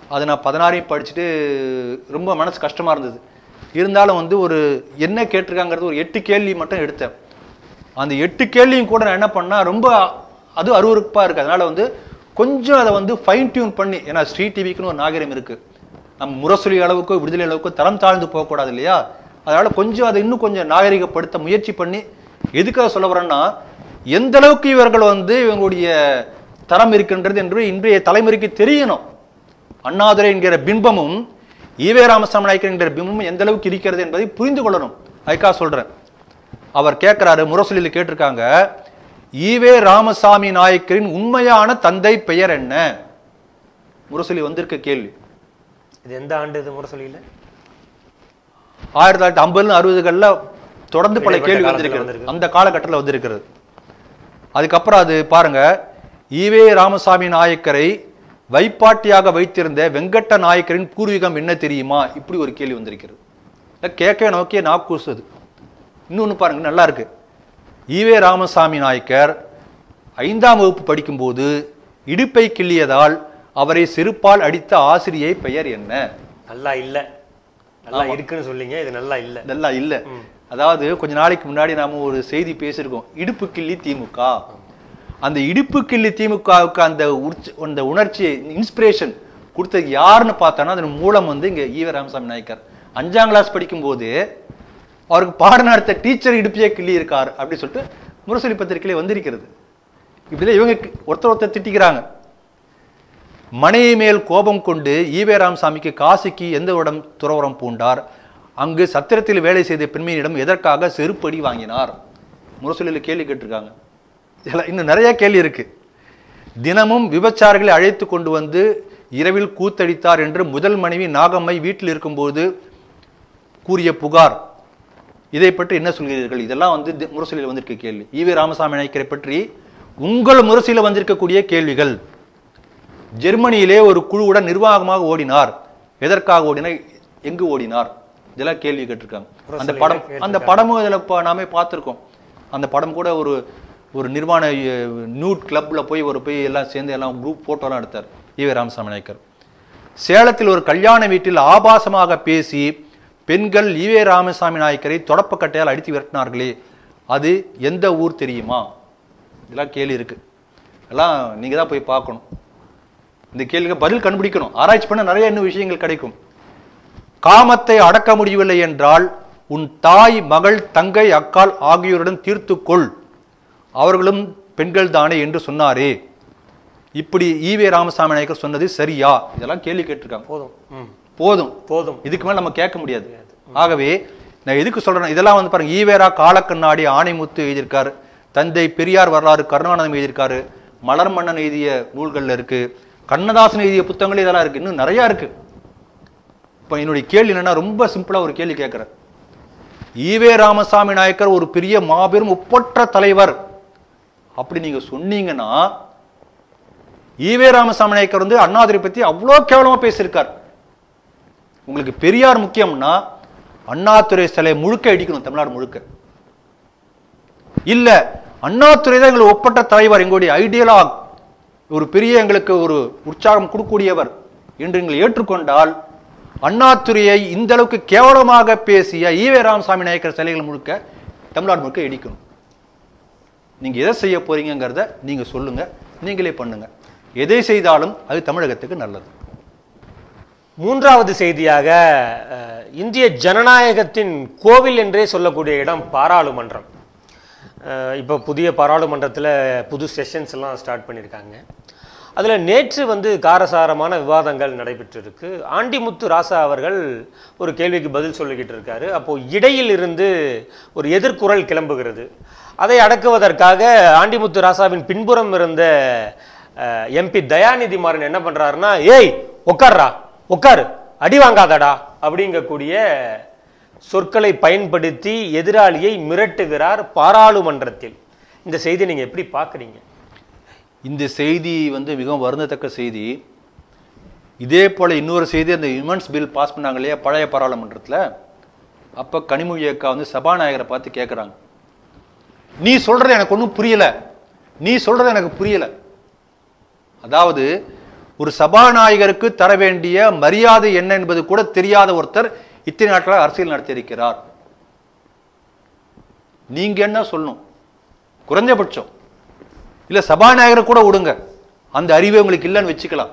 அது நான் பதினாறையும் படிச்சுட்டு ரொம்ப மனசு கஷ்டமா இருந்தது இருந்தாலும் வந்து ஒரு என்ன கேட்டிருக்காங்கிறது ஒரு எட்டு கேள்வி மட்டும் எடுத்தேன் அந்த எட்டு கேள்வியும் கூட நான் என்ன பண்ணா ரொம்ப அது அருவருப்பா இருக்கு அதனால வந்து கொஞ்சம் அதை வந்து ஃபைன் டியூன் பண்ணி ஏன்னா ஸ்ரீ டிவிக்குன்னு ஒரு நாகரிகம் இருக்கு நம்ம முரசொலி அளவுக்கோ விடுதலை அளவுக்கோ தரம் தாழ்ந்து போகக்கூடாது இல்லையா அதனால கொஞ்சம் அதை இன்னும் கொஞ்சம் நாகரிகப்படுத்த முயற்சி பண்ணி எதுக்காக சொல்ல வரேன்னா எந்த அளவுக்கு இவர்கள் வந்து இவங்களுடைய தரம் இருக்கின்றது என்று இன்றைய தலைமுறைக்கு தெரியணும் அண்ணாதுரை என்கிற பிம்பமும் ஈவே ராமசாமி நாயக்கர் என்கிற பிம்பமும் எந்த அளவுக்கு இருக்கிறது என்பதை புரிந்து கொள்ளணும் அதுக்காக சொல்றேன் அவர் கேட்கிறாரு முரசொலியில் கேட்டிருக்காங்க ஈவே ராமசாமி நாயக்கரின் உண்மையான தந்தை பெயர் என்ன முரசொலி வந்திருக்க கேள்வி இது எந்த ஆண்டு இது முறை சொல்லியில ஆயிரத்தி தொள்ளாயிரத்தி ஐம்பதுல அறுபதுகளில் தொடர்ந்து பல இடைப்பட்ட கேள்வி காலத்துல வந்திருக்கிறது வந்திருக்கு. அந்த காலகட்டத்தில் வந்திருக்கிறது அதுக்கப்புறம் அது பாருங்க ஈவே ராமசாமி நாயக்கரை வைப்பாட்டியாக வைத்திருந்த வெங்கட்ட நாயக்கரின் பூர்வீகம் என்ன தெரியுமா இப்படி ஒரு கேள்வி வந்திருக்கிறது இல்ல, கேட்க நோக்கிய நாக்கூசுது இன்னொன்னு பாருங்க நல்லா இருக்கு ஈவே ராமசாமி நாயக்கர் ஐந்தாம் வகுப்பு படிக்கும்போது இடுப்பை கிள்ளியதால் அவரை செருப்பால் அடித்த ஆசிரியை பெயர் என்ன நல்லா இல்ல நல்லா இருக்குன்னு சொல்லிங்க இது நல்லா இல்ல நல்லா இல்ல அதாவது கொஞ்ச நாளைக்கு முன்னாடி நாம ஒரு செய்தி பேசியிருக்கோம் இடுப்பு கிள்ளி திமுக அந்த இடுப்பு கிள்ளி திமுகவுக்கு அந்த உற்ச- அந்த உணர்ச்சி இன்ஸ்பிரேஷன் கொடுத்தது யாருன்னு பார்த்தோன்னா அதன் மூலம் வந்து இங்க ஈவ ராமசாமி நாயக்கர் அஞ்சாம் கிளாஸ் படிக்கும்போது அவருக்கு பாடம் நடத்த டீச்சர் இடுப்பியே கிள்ளி இருக்கார் அப்படி சொல்லிட்டு முரசொலி பத்திரிகையில வந்திருக்கிறது இப்படிதான் இவங்க ஒருத்தர் ஒருத்தர் திட்டிக்கிறாங்க மனைவி மேல் கோபம் கொண்டு ஈவே ராமசாமிக்கு காசிக்கு எந்த இடம் துறவரம் பூண்டார் அங்கு சத்திரத்தில் வேலை செய்த பெண்மையினிடம் எதற்காக செருப்படி வாங்கினார் முரசொலியில் கேள்வி கேட்டிருக்காங்க இதெல்லாம் இன்னும் நிறைய கேள்வி இருக்கு தினமும் விபச்சாரங்களை அழைத்து கொண்டு வந்து இரவில் கூத்தடித்தார் என்று முதல் மனைவி நாகம்மை வீட்டில் இருக்கும்போது கூறிய புகார் இதை பற்றி என்ன சொல்கிறீர்கள் இதெல்லாம் வந்து தி- முரசொலியில் வந்திருக்க கேள்வி ஈவே ராமசாமி நாயக்கரை பற்றி உங்கள் முரசொலியில் வந்திருக்கக்கூடிய கேள்விகள் ஜெர்மனியிலே ஒரு குழுவுடன் நிர்வாகமாக ஓடினார் எதற்காக ஓடினார் எங்கு ஓடினார் இதெல்லாம் கேள்வி கேட்டிருக்காங்க அந்த முரசொலியில படம் கேட்டிருக்காங்க. அந்த படமும் இதில் இப்போ நாமே பார்த்துருக்கோம் அந்த படம் கூட ஒரு ஒரு நிர்வாண நியூட் கிளப்ல போய் ஒரு போய் எல்லாம் சேர்ந்து எல்லாம் குரூப் போட்டோலாம் எடுத்தார் ஈவே ராமசாமி நாயக்கர் சேலத்தில் ஒரு கல்யாண வீட்டில் ஆபாசமாக பேசி பெண்கள் ஈவே ராமசாமி நாயக்கரை தொடப்பக்கட்டையால் அடித்து விரட்டினார்களே அது எந்த ஊர் தெரியுமா இதெல்லாம் கேள்வி இருக்கு எல்லாம் நீங்க தான் போய் பார்க்கணும் இந்த கேள்விக்கு பதில் கண்டுபிடிக்கணும் ஆராய்ச்சி பண்ண நிறைய இன்னும் விஷயங்கள் கிடைக்கும் காமத்தை அடக்க முடியவில்லை என்றால் உன் தாய் மகள் தங்கை அக்கால் ஆகியோருடன் தீர்த்துக்கொள் அவர்களும் பெண்கள் தானே என்று சொன்னாரே இப்படி ஈவே ராமசாமி நாயக்கர் சொன்னது சரியா இதெல்லாம் கேள்வி கேட்டிருக்காங்க போதும் ம் போதும் போதும் இதுக்கு மேல நம்ம கேட்க முடியாது ஆகவே நான் எதுக்கு சொல்றேன் இதெல்லாம் வந்து பாருங்க ஈவேரா காலக்கண்ணாடி ஆணைமுத்து எழுதியிருக்காரு தந்தை பெரியார் வரலாறு கருணானந்தம் எழுதியிருக்காரு மலர் மன்னன் எழுதிய நூல்கள்ல இருக்கு கண்ணதாசன் எழுதிய புத்தகங்கள் இதெல்லாம் இருக்கு இன்னும் நிறைய இருக்கு இப்ப என்னுடைய கேள்வி என்னன்னா ரொம்ப சிம்பிளா ஒரு கேள்வி கேட்கிறேன் ஈவே ராமசாமி நாயக்கர் ஒரு பெரிய மாபெரும் ஒப்பற்ற தலைவர் அப்படி நீங்க சொன்னீங்கன்னா ஈவே ராமசாமி நாயக்கர் வந்து அண்ணாதுரை பத்தி அவ்வளோ கேவலமா பேசியிருக்கார் உங்களுக்கு பெரியார் முக்கியம்னா அண்ணாதுரை சிலை முழுக்க இடிக்கணும் தமிழ்நாடு முழுக்க இல்ல அண்ணாதுரை தான் எங்களுக்கு ஒப்பற்ற தலைவர் எங்களுடைய ஐடியலா ஒரு பெரிய எங்களுக்கு ஒரு உற்சாகம் கொடுக்கக்கூடியவர் என்று நீங்கள் ஏற்றுக்கொண்டால் அண்ணாதுரையை இந்த அளவுக்கு கேவலமாக பேசிய ஈவே ராமசாமி நாயக்கர் சிலைகள் முழுக்க தமிழ்நாடு முழுக்க இடிக்கணும் நீங்க எதை செய்ய போறீங்கங்கிறத நீங்க சொல்லுங்க நீங்களே பண்ணுங்க எதை செய்தாலும் அது தமிழகத்துக்கு நல்லது மூன்றாவது செய்தியாக அஹ், இந்திய ஜனநாயகத்தின் கோவில் என்றே சொல்லக்கூடிய இடம் பாராளுமன்றம் அஹ், இப்போ புதிய பாராளுமன்றத்தில் புது செஷன்ஸ் எல்லாம் ஸ்டார்ட் பண்ணியிருக்காங்க அதில் நேற்று வந்து காரசாரமான விவாதங்கள் நடைபெற்றிருக்கு ஆண்டிமுத்து ராசா அவர்கள் ஒரு கேள்விக்கு பதில் சொல்லிக்கிட்டு இருக்காரு அப்போது இடையில் இருந்து ஒரு எதிர்குரல் கிளம்புகிறது அதை அடக்குவதற்காக ஆண்டிமுத்து ராசாவின் பின்புறம் இருந்த எம்பி தயாநிதி மாறன் என்ன பண்றாருன்னா ஏய் உட்கார்றா உட்காரு அடி வாங்காதடா அப்படிங்கக்கூடிய சொற்களை பயன்படுத்தி எதிராளியை மிரட்டுகிறார் பாராளுமன்றத்தில் இந்த செய்தி நீங்க எப்படி பார்க்கறீங்க இந்த செய்தி வந்து மிகவும் வருந்தத்தக்க செய்தி இதே போல இன்னொரு செய்தி அந்த விமன்ஸ் பில் பாஸ் பண்ணாங்க இல்லையா பழைய பாராளுமன்றத்தில் அப்போ கனிமொழி அக்கா வந்து சபாநாயகரை பார்த்து கேட்குறாங்க நீ சொல்றது எனக்கு ஒன்றும் புரியல நீ சொல்றது எனக்கு புரியல அதாவது ஒரு சபாநாயகருக்கு தர வேண்டிய மரியாதை என்ன என்பது கூட தெரியாத ஒருத்தர் இத்தனை நாட்களாக அரசியல் நடத்தியிருக்கிறார் நீங்க என்ன சொல்லணும் குறைஞ்சபட்சம் இல்ல சபாநாயகரை கூட விடுங்க அந்த அறிவு உங்களுக்கு இல்லைன்னு வச்சுக்கலாம்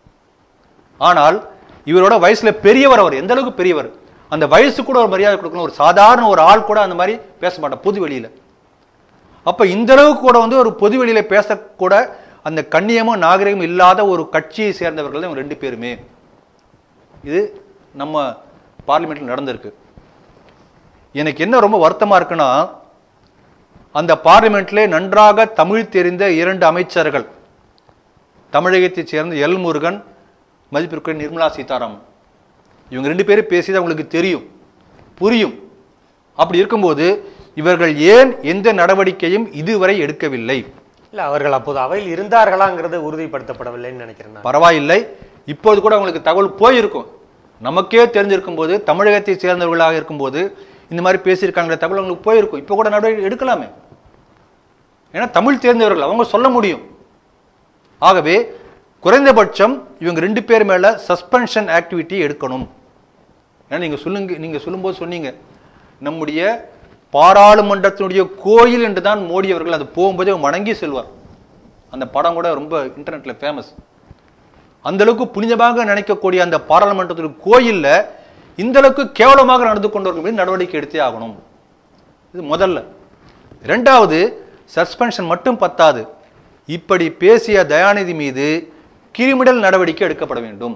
ஆனால் இவரோட வயசுல பெரியவர் அவர் எந்த அளவுக்கு பெரியவர் அந்த வயசு கூட ஒரு மரியாதை கொடுக்கணும் ஒரு சாதாரண ஒரு ஆள் கூட அந்த மாதிரி பேச மாட்டான் பொது வெளியில அப்ப இந்த அளவுக்கு கூட வந்து ஒரு பொது வெளியில பேசக்கூட அந்த கண்ணியமும் நாகரிகமும் இல்லாத ஒரு கட்சியை சேர்ந்தவர்கள் தான் இவங்க ரெண்டு பேருமே இது நம்ம பார்லிமெண்ட்ல நடந்திருக்கு எனக்கு என்ன ரொம்ப வருத்தமா இருக்குன்னா அந்த பார்லிமெண்ட்லே நன்றாக தமிழ் தெரிந்த இரண்டு அமைச்சர்கள் தமிழகத்தைச் சேர்ந்த எல் முருகன் மதிப்பிற்குரிய நிர்மலா சீதாராமன் இவங்க ரெண்டு பேரும் பேசியது அவங்களுக்கு தெரியும் புரியும் அப்படி இருக்கும்போது இவர்கள் ஏன் எந்த நடவடிக்கையும் இதுவரை எடுக்கவில்லை இல்ல அவர்கள் அப்போது அவையில் இருந்தார்களாங்கிறது உறுதிப்படுத்தப்படவில்லைன்னு நினைக்கிறேன் நான். பரவாயில்லை இப்போது கூட அவங்களுக்கு தகவல் போயிருக்கும் நமக்கே தெரிஞ்சிருக்கும் போது தமிழகத்தை சேர்ந்தவர்களாக இருக்கும்போது இந்த மாதிரி பேசியிருக்காங்கிற தகவல் அவங்களுக்கு போயிருக்கும் இப்போ கூட நடவடிக்கை எடுக்கலாமே ஏன்னா தமிழ் தெரிந்தவர்கள் அவங்க சொல்ல முடியும் ஆகவே குறைந்தபட்சம் இவங்க ரெண்டு பேர் மேல சஸ்பென்ஷன் ஆக்டிவிட்டி எடுக்கணும் ஏன்னா நீங்க சொல்லுங்க நீங்க சொல்லும்போது சொன்னீங்க நம்முடைய பாராளுமன்றத்தினுடைய கோயில் என்று தான் மோடி அவர்கள் அது போகும்போதே வணங்கி செல்வார் அந்த படம் கூட ரொம்ப இன்டர்நெட்ல ஃபேமஸ் அந்த அளவுக்கு புனிதமாக நினைக்கக்கூடிய அந்த பாராளுமன்றத்தின் கோயில்ல இந்த அளவுக்கு கேவலமாக நடந்து கொண்டவர்கள் மீது நடவடிக்கை எடுத்தே ஆகணும் இது முதல்ல இரண்டாவது சஸ்பென்ஷன் மட்டும் பத்தாது இப்படி பேசிய தயாநிதி மீது கிரிமினல் நடவடிக்கை எடுக்கப்பட வேண்டும்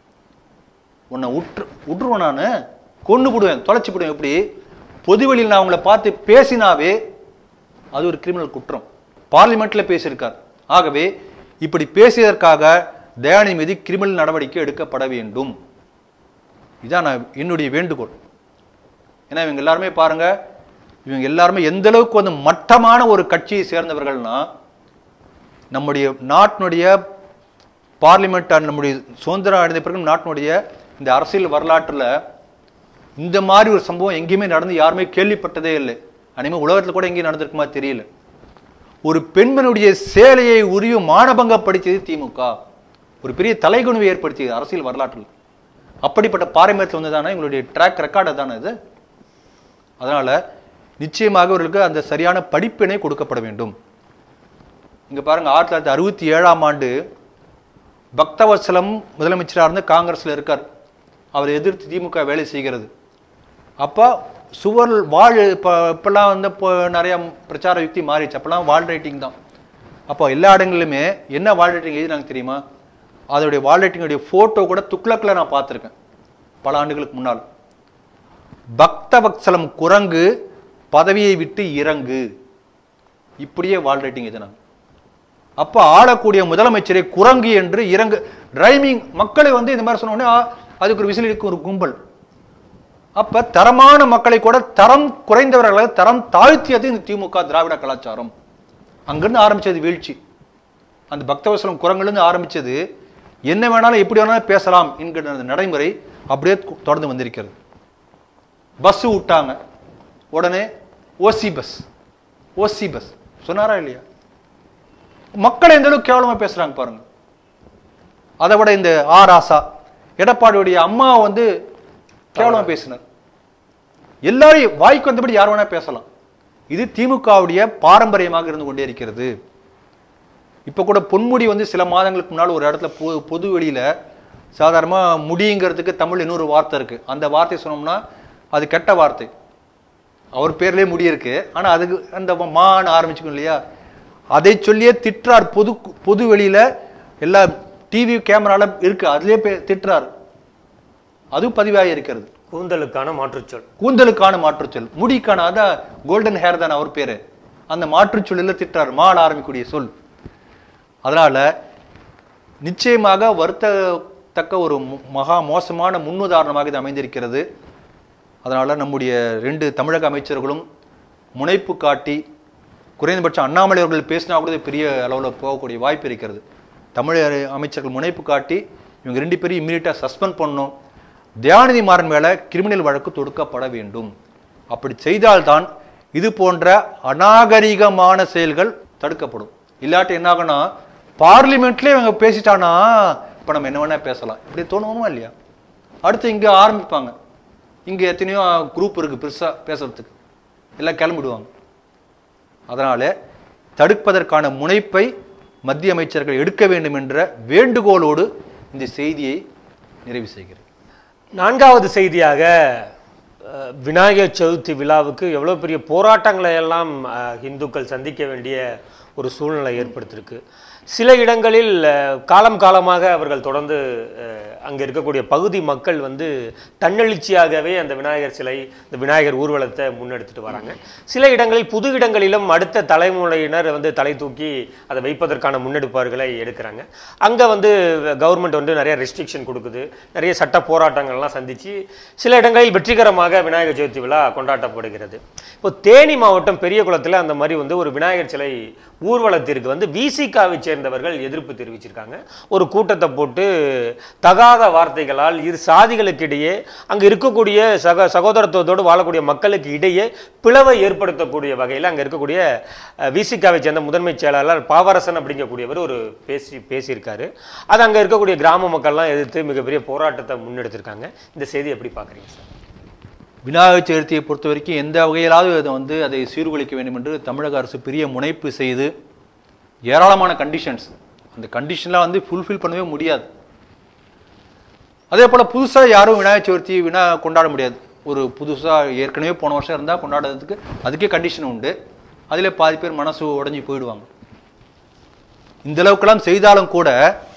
உன்னை உற்று உற்றுவேன் நான் கொண்டு போடுவேன் தொலைச்சி போடுவேன் எப்படி பொதுவெளியில் நான் அவங்கள பார்த்து பேசினாவே அது ஒரு கிரிமினல் குற்றம் பார்லிமெண்ட்ல பேசியிருக்கார் ஆகவே இப்படி பேசியதற்காக தயாநிதி மீது கிரிமினல் நடவடிக்கை எடுக்கப்பட வேண்டும் இதான் நான் என்னுடைய வேண்டுகோள் ஏன்னா இவங்க எல்லாருமே பாருங்க இவங்க எல்லாருமே எந்த அளவுக்கு வந்து மட்டமான ஒரு கட்சியை சேர்ந்தவர்கள்னா நம்முடைய நாட்டினுடைய பார்லிமெண்ட் and நம்முடைய சுதந்திரம் அடைந்த பிறகு நாட்டினுடைய இந்த அரசியல் வரலாற்றுல இந்த மாதிரி ஒரு சம்பவம் எங்கேயுமே நடந்து யாருமே கேள்விப்பட்டதே இல்லை அனிமே உலகத்துல கூட எங்கேயும் நடந்திருக்குமா தெரியல ஒரு பெண்மனுடைய சேலையை உரிய மானபங்கப்படுத்தியது திமுக ஒரு பெரிய தலைகுணிவை ஏற்படுத்தியது அரசியல் வரலாற்றில் அப்படிப்பட்ட பாரம்பரியத்தில் வந்ததானே எங்களுடைய ட்ராக் ரெக்கார்டு தானே இது அதனால நிச்சயமாக அவர்களுக்கு அந்த சரியான படிப்பினை கொடுக்கப்பட வேண்டும் இங்க பாருங்க ஆயிரத்தி தொள்ளாயிரத்தி அறுபத்தி ஏழாம் ஆண்டு பக்தவத்சலம் முதலமைச்சராக இருந்து காங்கிரஸ்ல இருக்கார் அவரை எதிர்த்து திமுக வேலை செய்கிறது அப்போ சுவர் வாழ் இப்போ இப்போல்லாம் வந்து இப்போ நிறைய பிரச்சார யுக்தி மாறிடுச்சு அப்போல்லாம் வால் ரைட்டிங் தான் அப்போ எல்லா இடங்களிலுமே என்ன வால் ரைட்டிங் எழுதினாங்க தெரியுமா அதோடைய வால் ரைட்டிங்குடைய ஃபோட்டோ கூட துக்ளக்கில் நான் பார்த்துருக்கேன் பல ஆண்டுகளுக்கு முன்னால் பக்தவத்சலம் குரங்கு பதவியை விட்டு இறங்கு இப்படியே வால் ரைட்டிங் எழுதினாங்க அப்ப ஆளக்கூடிய முதலமைச்சரை குரங்கு என்று இறங்கு ரைமிங் மக்களை வந்து இந்த மாதிரி சொன்ன உடனே ஆ, அதுக்கு ஒரு விசிலுக்கு ஒரு கும்பல் அப்ப தரமான மக்களை கூட தரம் குறைந்தவர்களாக தரம் தாழ்த்தியது இந்த திமுக திராவிட கலாச்சாரம் அங்கிருந்து ஆரம்பிச்சது வீழ்ச்சி அந்த பக்தவசலம் குரங்குலேருந்து ஆரம்பிச்சது என்ன வேணாலும் எப்படி வேணாலும் பேசலாம் என்கிற அந்த நடைமுறை அப்படியே கு- தொடர்ந்து வந்திருக்கிறது பஸ் விட்டாங்க உடனே ஓசி பஸ் ஓசி பஸ் சொன்னாரா இல்லையா மக்கள் எந்த அளவுக்கு கேவலமா பேசுறாங்க பாருங்க அதை விட இந்த ஆ ராசா எடப்பாடியுடைய அம்மா வந்து கேவலமா பேசினார் எல்லாரையும் வாய்க்கு வந்தபடி யார் வேணா பேசலாம் இது திமுகவுடைய பாரம்பரியமாக இருந்து கொண்டே இருக்கிறது இப்ப கூட பொன்முடி வந்து சில மாதங்களுக்கு முன்னால் ஒரு இடத்துல பொது பொது வெளியில சாதாரணமா முடிங்கிறதுக்கு தமிழ் இன்னொரு வார்த்தை இருக்கு அந்த வார்த்தை சொன்னோம்னா அது கெட்ட வார்த்தை அவர் பேர்லயே முடி இருக்கு ஆனா அதுக்கு அந்த மான்னு ஆரம்பிச்சுக்கும் இல்லையா அதை சொல்லியே திட்டுறார் பொது பொது வெளியில எல்லா டிவி கேமரால இருக்கு அதுலயே பே- திட்டுறார் அது பதிவாகி இருக்கிறது கூந்தலுக்கான மாற்றுச்சொல் கூந்தலுக்கான மாற்றுச்சொல் முடிக்கான அதான் கோல்டன் ஹேர் தான் அவர் பேரு அந்த மாற்றுச்சொல்லில் திட்டார் மால் ஆரம்பிக்கக்கூடிய சொல் அதனால நிச்சயமாக வருத்தத்தக்க ஒரு மு- மகா மோசமான முன்னுதாரணமாக இது அமைந்திருக்கிறது அதனால நம்முடைய ரெண்டு தமிழக அமைச்சர்களும் முனைப்பு காட்டி குறைந்தபட்சம் அண்ணாமலை அவர்கள் பேசினா கூட இது பெரிய அளவில் போகக்கூடிய வாய்ப்பு இருக்கிறது தமிழ் அமைச்சர்கள் முனைப்பு காட்டி இவங்க ரெண்டு பேரும் இம்மீடியட்டாக சஸ்பெண்ட் பண்ணணும் தயாநிதி மாறன் மேல கிரிமினல் வழக்கு தொடுக்கப்பட வேண்டும் அப்படி செய்தால்தான் இது போன்ற அநாகரிகமான செயல்கள் தடுக்கப்படும் இல்லாட்டி என்ன ஆகும்னா பார்லிமெண்ட்லயே இவங்க பேசிட்டானா இப்போ நம்ம என்ன வேணால் பேசலாம் இப்படி தோணுவோமா இல்லையா அடுத்து இங்கே ஆரம்பிப்பாங்க இங்கே எத்தனையோ குரூப் இருக்குது பெருசாக பேசுறதுக்கு எல்லாம் கிளம்பிடுவாங்க அதனால தடுப்பதற்கான முனைப்பை மத்திய அமைச்சர்கள் எடுக்க வேண்டும் என்ற வேண்டுகோளோடு இந்த செய்தியை நிறைவு செய்கிறேன் நான்காவது செய்தியாக அஹ், விநாயகர் சதுர்த்தி விழாவுக்கு எவ்வளோ பெரிய போராட்டங்களை எல்லாம் அஹ், இந்துக்கள் சந்திக்க வேண்டிய ஒரு சூழ்நிலை ஏற்படுத்தியிருக்கு சில இடங்களில் அஹ், காலம் காலமாக அவர்கள் தொடர்ந்து அஹ், அங்கே இருக்கக்கூடிய பகுதி மக்கள் வந்து தன்னெழுச்சியாகவே அந்த விநாயகர் சிலை இந்த விநாயகர் ஊர்வலத்தை முன்னெடுத்துட்டு வராங்க சில இடங்களில் புது இடங்களிலும் அடுத்த தலைமுறையினர் வந்து தலை தூக்கி அதை வைப்பதற்கான முன்னெடுப்பார்களை எடுக்கிறாங்க அங்கே வந்து கவர்மெண்ட் வந்து நிறைய ரெஸ்ட்ரிக்ஷன் கொடுக்குது நிறைய சட்ட போராட்டங்கள்லாம் சந்திச்சு சில இடங்களில் வெற்றிகரமாக விநாயகர் சதுர்த்தி விழா கொண்டாடப்படுகிறது இப்போ தேனி மாவட்டம் பெரியகுளத்தில் அந்த மாதிரி வந்து ஒரு விநாயகர் சிலை ஊர்வலத்திற்கு வந்து விசிகாவை சேர்ந்தவர்கள் எதிர்ப்பு தெரிவிச்சிருக்காங்க ஒரு கூட்டத்தை போட்டு தகாத வார்த்தைகளால் இரு சாதிகளுக்கு இடையே அங்கே இருக்கக்கூடிய சக சகோதரத்துவத்தோடு வாழக்கூடிய மக்களுக்கு இடையே பிளவை ஏற்படுத்தக்கூடிய வகையில் அங்கே இருக்கக்கூடிய விசிகாவை சேர்ந்த முதன்மை செயலாளர் பாவரசன் அப்படிங்கக்கூடியவர் ஒரு பேசி பேசியிருக்காரு அது அங்கே இருக்கக்கூடிய கிராம மக்கள்லாம் எதிர்த்து மிகப்பெரிய போராட்டத்தை முன்னெடுத்திருக்காங்க இந்த செய்தி எப்படி பார்க்குறீங்க சார் விநாயகர் சதுர்த்தியை பொறுத்த வரைக்கும் எந்த வகையிலாவது அதை வந்து அதை சீர்குலைக்க வேண்டும் என்று தமிழக அரசு பெரிய முனைப்பு செய்து ஏராளமான கண்டிஷன்ஸ் அந்த கண்டிஷன்லாம் வந்து ஃபுல்ஃபில் பண்ணவே முடியாது அதே போல் புதுசாக யாரும் விநாயகர் சதுர்த்தி வினா கொண்டாட முடியாது ஒரு புதுசாக ஏற்கனவே போன வருஷம் இருந்தால் கொண்டாடுறதுக்கு அதுக்கே கண்டிஷன் உண்டு அதில் பாதி பேர் மனசு உடஞ்சி போயிடுவாங்க இந்த அளவுக்கெல்லாம் செய்தாலும் கூட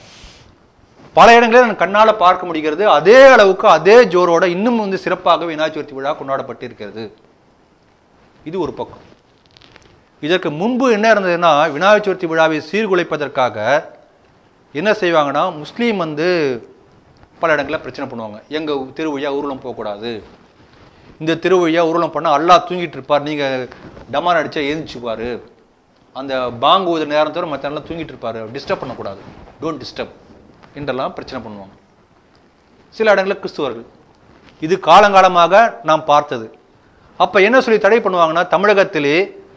பல இடங்களில் நான் கண்ணால் பார்க்க முடிகிறது அதே அளவுக்கு அதே ஜோரோட இன்னும் வந்து சிறப்பாக விநாயகர் சதுர்த்தி விழா கொண்டாடப்பட்டிருக்கிறது இது ஒரு பக்கம் இதற்கு முன்பு என்ன இருந்ததுன்னா விநாயகர் சதுர்த்தி விழாவை சீர்குலைப்பதற்காக என்ன செய்வாங்கன்னா முஸ்லீம் வந்து பல இடங்களில் பிரச்சனை பண்ணுவாங்க எங்கள் திருவிழா ஊர்வலம் போகக்கூடாது இந்த திருவிழா ஊர்வலம் பண்ணால் அல்லாஹ் தூங்கிட்டு இருப்பார் நீங்கள் டமார் அடித்தா எழுந்துச்சுப்பார் அந்த பாங்கு ஊதுற நேரத்தோட மற்ற நேரம் தூங்கிட்டு இருப்பார் டிஸ்டர்ப் பண்ணக்கூடாது டோன்ட் டிஸ்டர்ப் என்றெல்லாம் பிரச்சனை பண்ணுவாங்க சில இடங்களில் கிறிஸ்துவர்கள் இது காலங்காலமாக நாம் பார்த்தது அப்போ என்ன சொல்லி தடை பண்ணுவாங்கன்னா தமிழகத்திலே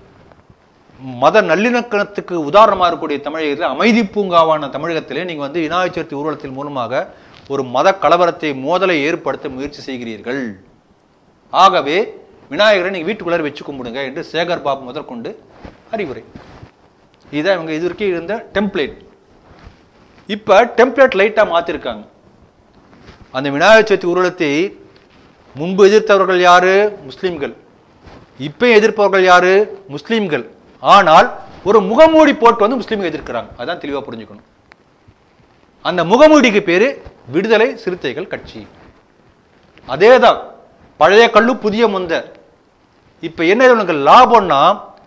மத நல்லிணக்கணத்துக்கு உதாரணமாக இருக்கக்கூடிய தமிழகத்தில் அமைதி பூங்காவான தமிழகத்திலே நீங்கள் வந்து விநாயகர் சதுர்த்தி ஊர்வலத்தின் மூலமாக ஒரு மத கலவரத்தை மோதலை ஏற்படுத்த முயற்சி செய்கிறீர்கள் ஆகவே விநாயகரை நீங்கள் வீட்டுக்குள்ளார வச்சு கும்பிடுங்க என்று சேகர் பாபு முதற்கொண்டு அறிவுரை இதுதான் இவங்க இது வரைக்கும் இருந்த டெம்ப்ளேட் இப்போ டெம்ப்ளேட் லைட்டாக மாற்றிருக்காங்க அந்த விநாயகர் சதுர்த்தி ஊர்வலத்தை முன்பு எதிர்த்தவர்கள் யாரு முஸ்லிம்கள் இப்போ எதிர்ப்பவர்கள் யாரு முஸ்லிம்கள் ஆனால் ஒரு முகமூடி போட்டு வந்து முஸ்லீம்கள் எதிர்க்கிறாங்க அதான் தெளிவாக புரிஞ்சுக்கணும் அந்த முகமூடிக்கு பேரு விடுதலை சிறுத்தைகள் கட்சி அதேதான் பழைய கல்லு புதிய முந்த இப்ப என்ன இவனுக்கு லாபம்னா